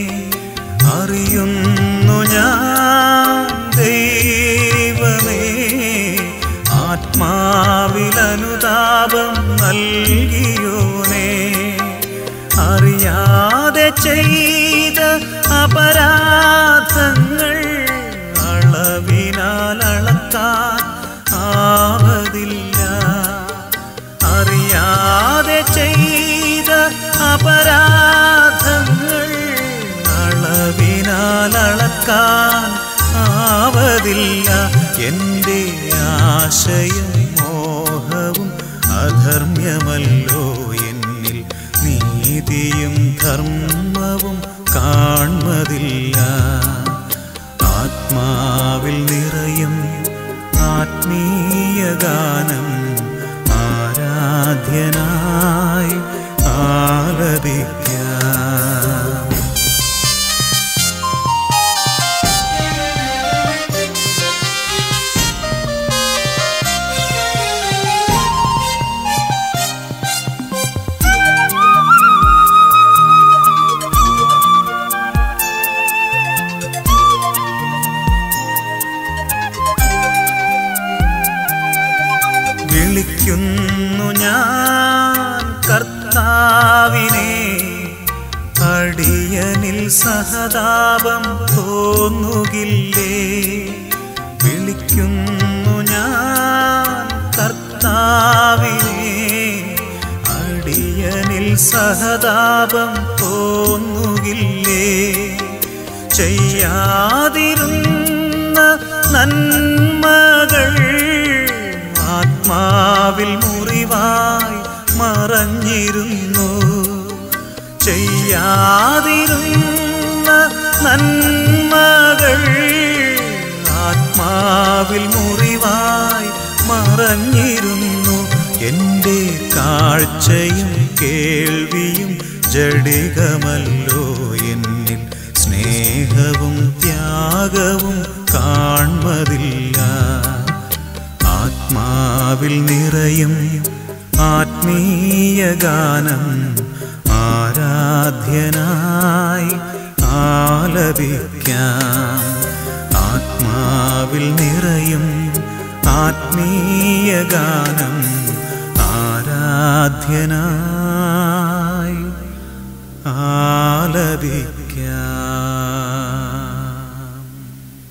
അറിയുന്നു ഞാൻ ദൈവമേ ആത്മാവിൽ അനുതാപം നൽകിയോനേ അറിയാതെ ചെയ്ത അപരാധങ്ങൾ അളവിനാൽ അളക്കാൻ ആവതില്ല അറിയാതെ ചെയ്ത അപരാധങ്ങൾ അളവിനാൽ അളക്കാൻ ആവതില്ല എൻ്റെ ആശയും മോഹവും അധർമ്മ്യമല്ലോ എന്നിൽ നീതിയും ധർമ്മവും കാൺമതില്ല ആത്മാവിൽ നിറയും ആത്മീയ ഗാനം ആരാധ്യനായി ആലപിക്കാം വിളിക്കുന്നു ഞാൻ കർത്താവിനെ അടിയനിൽ സഹതാപം തോന്നുകില്ലേ വിളിക്കുന്നു ഞാൻ കർത്താവിനെ അടിയനിൽ സഹതാപം തോന്നുകില്ലേ ചെയ്യാതിരുന്ന നന്മകൾ ആത്മാവിൽ മുറിവായി മറഞ്ഞിരുന്നു ചെയ്യാതിരുന്ന നന്മകൾ ആത്മാവിൽ മുറിവായി മറഞ്ഞിരുന്നു എൻ്റെ കാഴ്ചയും കേൾവിയും ജഡികമല്ലോ എന്നിൽ സ്നേഹവും ത്യാഗവും കാൺമതില്ല ആത്മാവിൽ നിറയും ആത്മീയ ഗാനം ആരാധ്യനായി ആലപിക്കാം ആത്മാവിൽ നിറയും ആത്മീയ ഗാനം ആരാധ്യനായി ആലപിക്കാം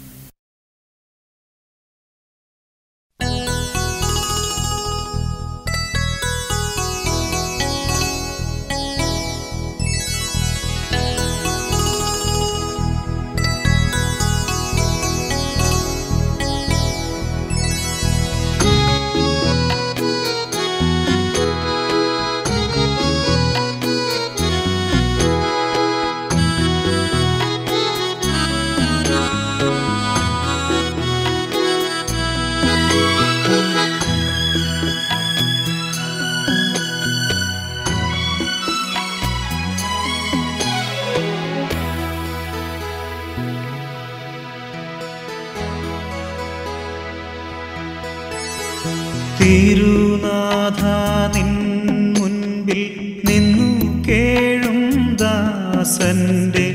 തിരുനാഥ നിൻ മുൻപിൽ നിന്നു കേഴും ദാസന്റെ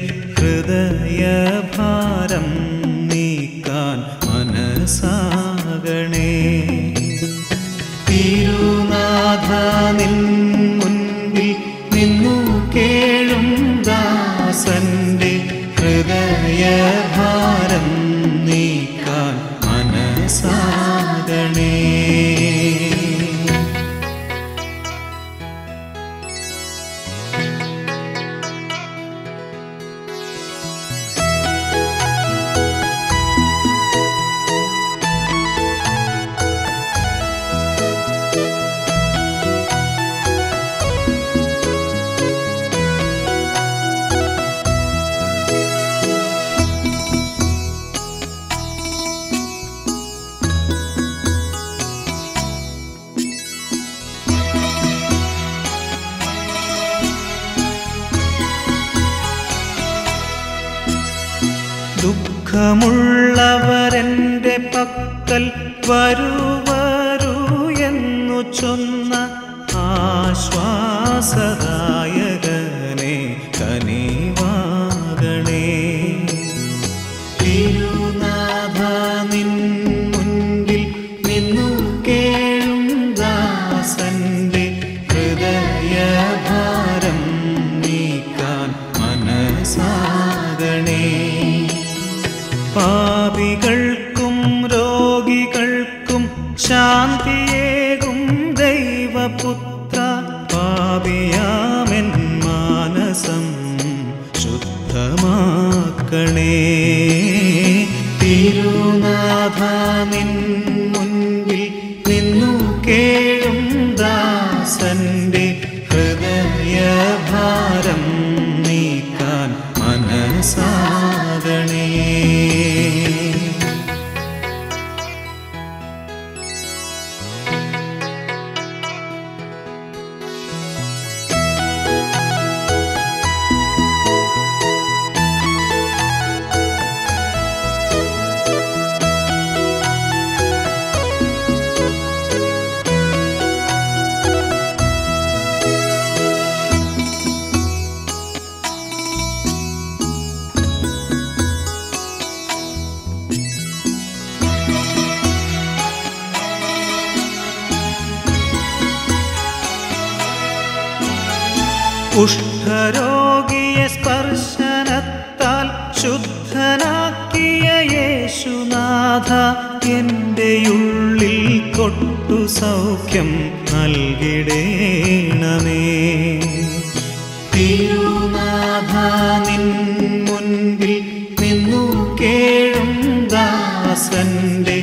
ഹൃദയഭാരം നീക്കാൻ മനസ്സാകണേ തിരുനാഥ നിൻ മുൻപിൽ നിന്നു കേഴും ദാസന്റെ ഹൃദയഭാരം നീക്കാൻ മനസ്സാകണേ ദുഃഖമുള്ളവരെൻ്റെ പക്കൽ വരൂ വരൂ എന്നു ചൊന്ന ആശ്വാസദായകനെ കനിവാകണേ തിരുനാഥ നിൻ മുൻപിൽ നിന്നു കേഴും ദാസന്റെ ഹൃദയഭാരം നീക്കാൻ മനസ്സാകണേ പാപികൾക്കും രോഗികൾക്കും ശാന്തിയേകും ദൈവപുത്ര പാപിയാമെന്മാ മനസ്സാകണേ തിരുനാഥ നിൻ മുൻപിൽ നിന്നു കേഴും ദാസന്റെ ഹൃദയഭാരം നീക്കാൻ മനസ്സാകണേ കുഷ്ഠരോഗിയെ സ്പർശനത്താൽ ശുദ്ധനാക്കിയ യേശുനാഥ എൻ്റെ ഉള്ളിൽ കൊട്ടു സൗഖ്യം നൽകിടേണമേ തിരുനാഥ നിൻ മുൻപിൽ നിന്നു കേഴും ദാസന്റെ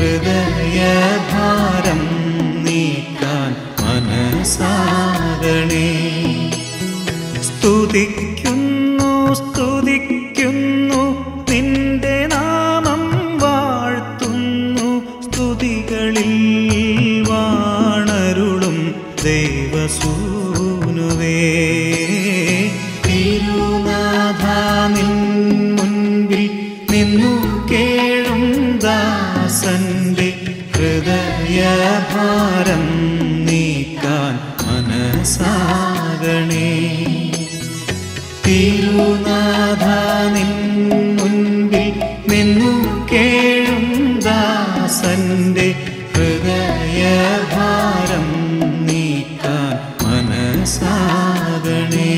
ഹൃദയഭാരം നീക്കാൻ മനസ്സാകണേ സ്തുതിക്കുന്നു സ്തുതിക്കുന്നു നിന്റെ നാമം വാഴ്ത്തുന്നു സ്തുതികളിൽ വാണരുളും ദേവസൂനുവേ തിരുനാഥ നിൻ മുൻപിൽ നിന്നു കേഴും ദാസന്റെ ഹൃദയഭാരം നീക്കാൻ മനസ്സാകണേ തിരുനാഥ നിൻ മുൻപിൽ നിന്നു കേഴും ദാസന്റെ ഹൃദയഭാരം നീക്കാൻ മനസ്സാകണേ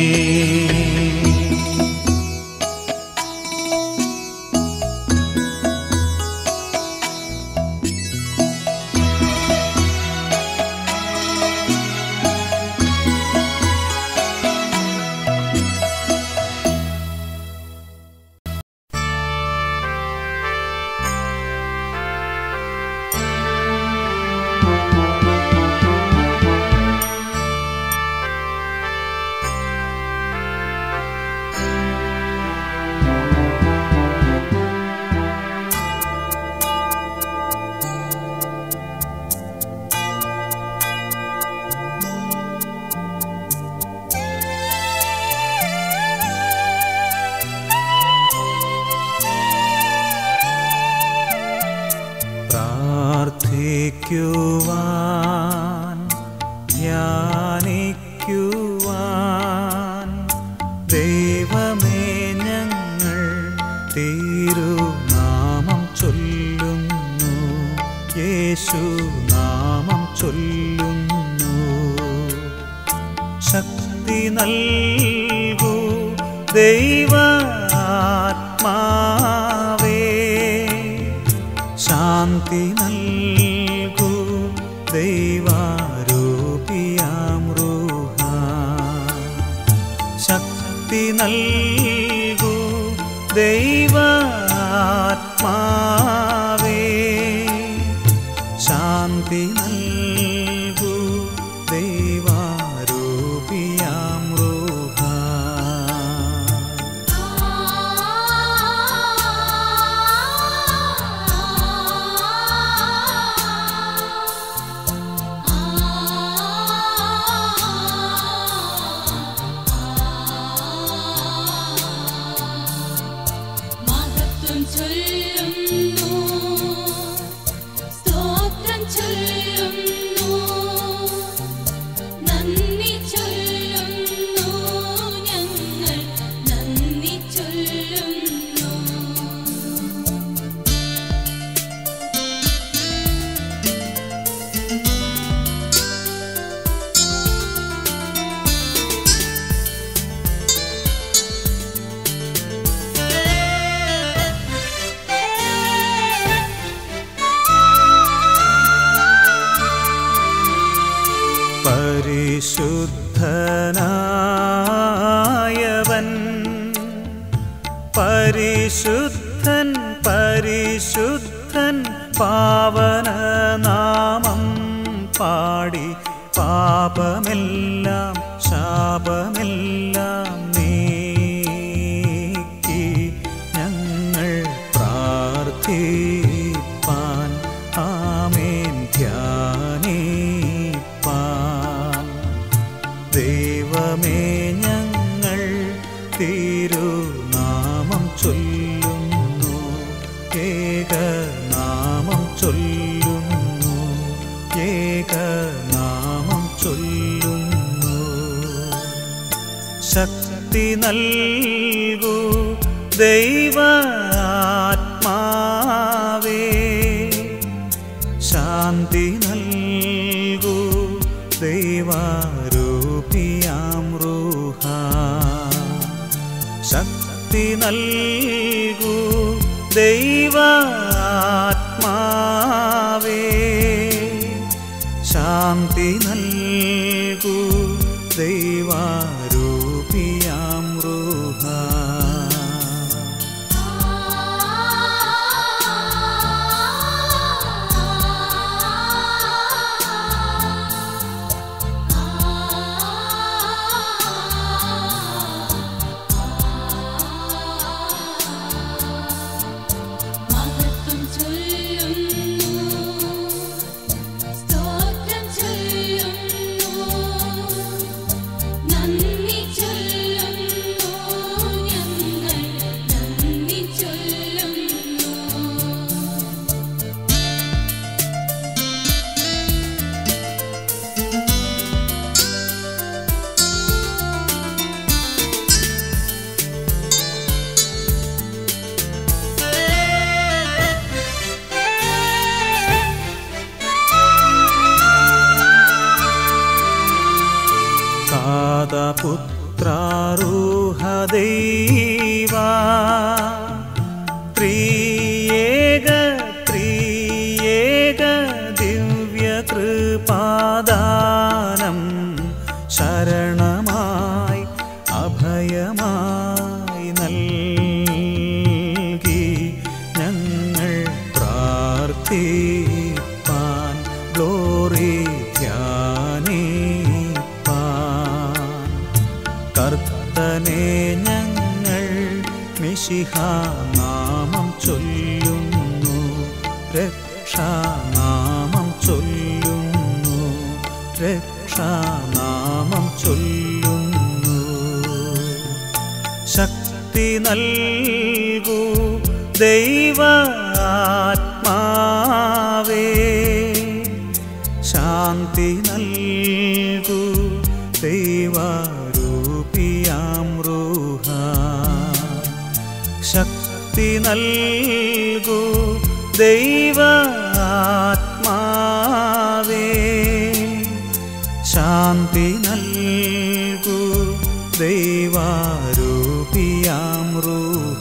പ്രാർത്ഥിക്കുവാൻ ധ്യാനിക്കുവാൻ ദൈവമേ ഞങ്ങൾ തിരുനാമം ചൊല്ലുന്നു യേശു നാമം ചൊല്ലുന്നു ശക്തി നൽകൂ ദൈവ ആത്മാവേ ശാന്തി നൽകൂ ദൈവാരൂപിയാമൃഹ ശക്തി നൽകൂ ദൈവ ആത്മാവേ ശാന്തി നൽകൂ ദൈവാരൂപിയാമൃഹ മഹത്വം ചൊല്ലുന്നു സ്തോത്രം ചൊല്ലുന്നു നന്ദി ചൊല്ലുന്നു ഞങ്ങൾ നന്ദി ചൊല്ലുന്നു പരിശുദ്ധനായവൻ പരിശുദ്ധൻ പരിശുദ്ധൻ പാവന നാമം പാടി പാപമെല്ലാം ശാപമെല്ലാം നീക്കി ഞങ്ങൾ പ്രാർത്ഥിപ്പാൻ ആമേൻ ധ്യാനിപ്പാൻ ദൈവമേ ഞങ്ങൾ തിരുനാമം ചൊല്ലുന്നു ഏകനാമം ചൊല്ലുന്നു ഏകനാമം ചൊല്ലുന്നു ശക്തി നൽകൂ ദൈവ ആത്മാവേ ശാന്തി നൽകൂ ദൈവാരൂപിയാം റൂഹ ശക്തി നൽകൂ ദൈവാത്മാവേ ശാന്തി നൽകൂ ദൈവാരൂപിയാം റൂഹ മഹത്വം ചൊല്ലുന്നു സ്തോത്രം ചൊല്ലുന്നു നന്ദി ചൊല്ലുന്നു ഞങ്ങൾ നന്ദി ചൊല്ലുന്നു കാതപുത്രാരൂഹദൈവാ ത്രിയേക ത്രിയേക ദിവ്യകൃപാദാനം ശരണമായി അഭയമായി നൽകി ഞങ്ങൾ പ്രാർത്ഥിപ്പാൻ ഗ്ലോറി ധ്യാനിപ്പാൻ കർത്തനെ ഞങ്ങൾ മിശിഹാനാമം ചൊല്ലുന്നു രക്ഷാനാമം ചൊല്ലുന്നു രക്ഷാനാമം ചൊല്ലുന്നു ശക്തി നൽകൂ ദൈവ ആത്മാവേ ശാന്തി നൽകൂ ദൈവാരൂപിയാം റൂഹ ശക്തി നൽകൂ ദൈവ ആത്മാവേ ശാന്തി നൽകൂ ദൈവാരൂപിയാം റൂഹ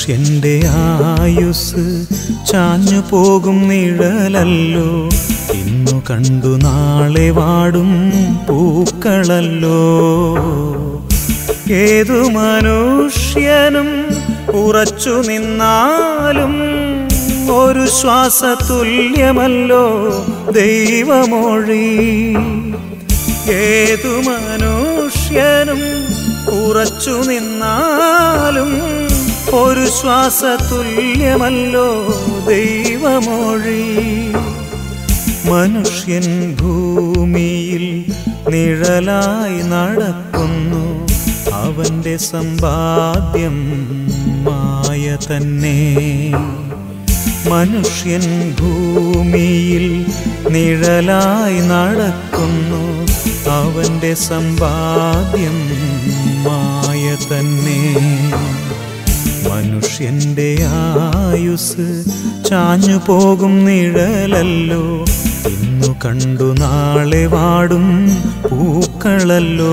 മനുഷ്യന്റെ ആയുസ് ചാഞ്ഞു പോകും നിഴലല്ലോ ഇന്നു കണ്ടു നാളെ വാടും പൂക്കളല്ലോ ഏതു മനുഷ്യനും ഉറച്ചു നിന്നാലും ഒരു ശ്വാസതുല്യമല്ലോ ദൈവമൊഴി ഏതു മനുഷ്യനും ഉറച്ചു നിന്നാലും ഒരു ശ്വാസതുല്യമല്ലോ ദൈവമൊഴി മനുഷ്യൻ ഭൂമിയിൽ നിഴലായി നടക്കുന്നു അവന്റെ സമ്പാദ്യം മായ തന്നെ മനുഷ്യൻ ഭൂമിയിൽ നിഴലായി നടക്കുന്നു അവന്റെ സമ്പാദ്യം മായ തന്നെ മനുഷ്യന്റെ ആയുസ് ചാഞ്ഞു പോകും നിഴലല്ലോ ഇന്നു കണ്ടു നാളെ വാടും പൂക്കളല്ലോ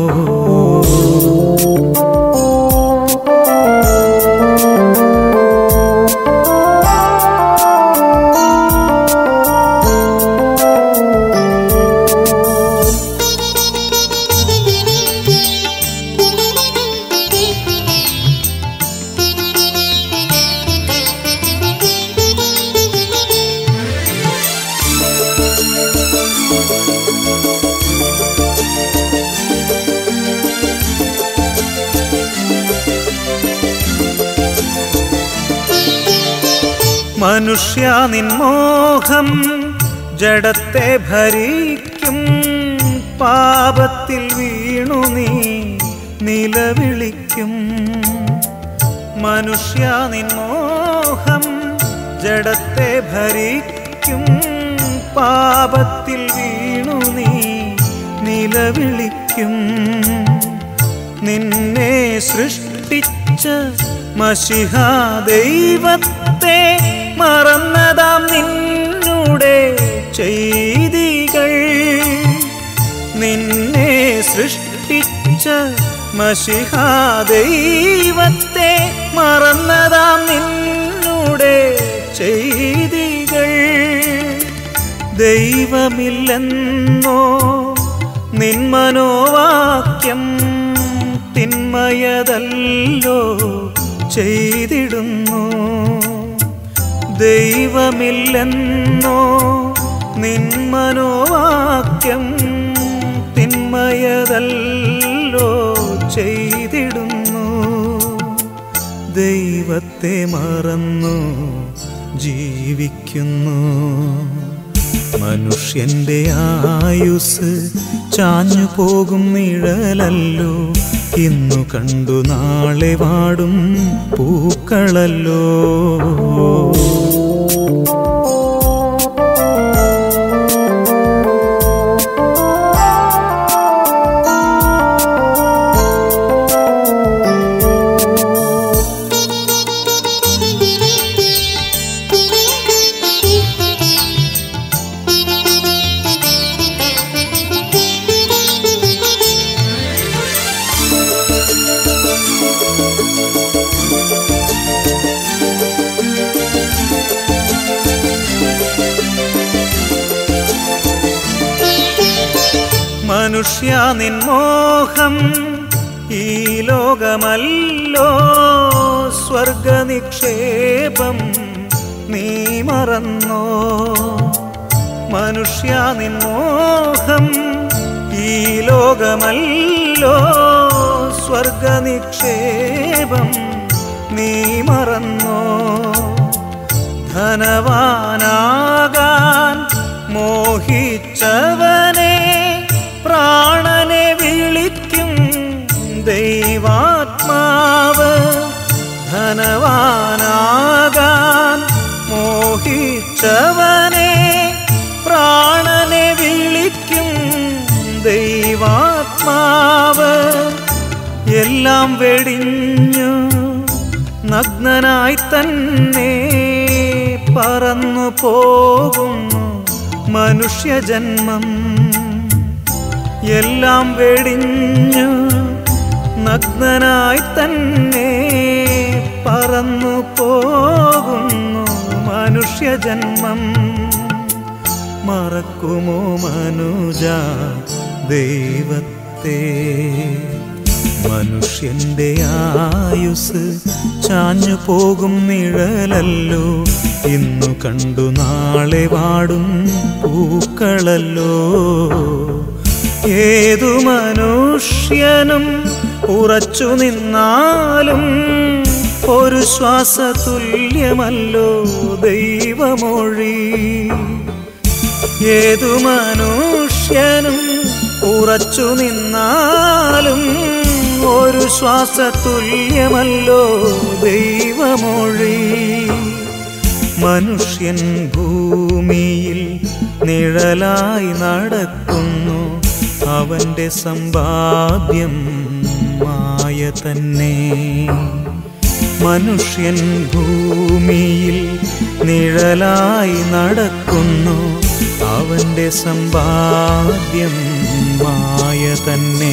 മനുഷ്യ നിൻമോഹം ജഡത്തെ ഭരിക്കും പാപത്തിൽ വീണു നീ നിലവിളിക്കും മനുഷ്യ നിൻമോഹം ജഡത്തെ ഭരിക്കും പാപത്തിൽ വീണു നീ നിലവിളിക്കും നിന്നെ സൃഷ്ടിച്ച മഷിഹ ദൈവത്തെ മറന്നതാം നിന്നുടെ ചെയ്തികൾ നിന്നെ സൃഷ്ടിച്ച മഷിഹ ദൈവത്തെ മറന്നതാം നിന്നുടെ ചെയ്തികൾ ദൈവമില്ലെന്നോ നിന്മനോവാക്യം തിന്മയതല്ലോ ചെയ്തിടുന്നു ദൈവമില്ലെന്നോ നിന്മനോവാക്യം തിന്മയതല്ലോ ചെയ്തിടുന്നു ദൈവത്തെ മറന്നു ജീവിക്കുന്നു മനുഷ്യന്റെ ആയുസ് ചാഞ്ഞു പോകും നിഴലല്ലോ ഇന്നു കണ്ടു നാളെ വാടും പൂക്കളല്ലോ മനുഷ്യ നിൻമോഹം ഈ ലോകമല്ലോ സ്വർഗനിക്ഷേപം നീ മറന്നോ മനുഷ്യ നിൻമോഹം ഈ ലോകമല്ലോ സ്വർഗനിക്ഷേപം നീ മറന്നോ ധനവാനാകാൻ മോഹിച്ചവനെ പ്രാണനെ വിളിക്കും ദൈവാത്മാവ് ധനവാനാകാൻ മോഹിച്ചവനെ പ്രാണനെ വിളിക്കും ദൈവാത്മാവ് എല്ലാം വെടിഞ്ഞു നഗ്നനായി തന്നെ പറന്നു പോകുന്നു മനുഷ്യജന്മം എല്ലാം വെടിഞ്ഞു നഗ്നനായി തന്നെ പറന്നു പോകുന്നു മനുഷ്യജന്മം മറക്കുമോ മനുജ ദൈവത്തെ മനുഷ്യന്റെ ആയുസ് ചാഞ്ഞു പോകും നിഴലല്ലോ ഇന്നു കണ്ടു നാളെ വാടും പൂക്കളല്ലോ ഏതു മനുഷ്യനും ഉറച്ചു നിന്നാലും ഒരു ശ്വാസതുല്യമല്ലോ ദൈവമൊഴി ഏതു മനുഷ്യനും ഉറച്ചു നിന്നാലും ഒരു ശ്വാസതുല്യമല്ലോ ദൈവമൊഴി മനുഷ്യൻ ഭൂമിയിൽ നിഴലായി നടക്കുന്നു അവന്റെ സമ്പാദ്യം മായ തന്നെ മനുഷ്യൻ ഭൂമിയിൽ നിഴലായി നടക്കുന്നു അവന്റെ സമ്പാദ്യം മായ തന്നെ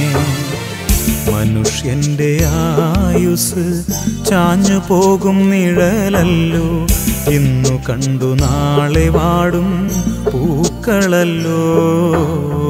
മനുഷ്യന്റെ ആയുസ് ചാഞ്ഞു പോകും നിഴലല്ലോ ഇന്നു കണ്ടു നാളെ വാടും പൂക്കളല്ലോ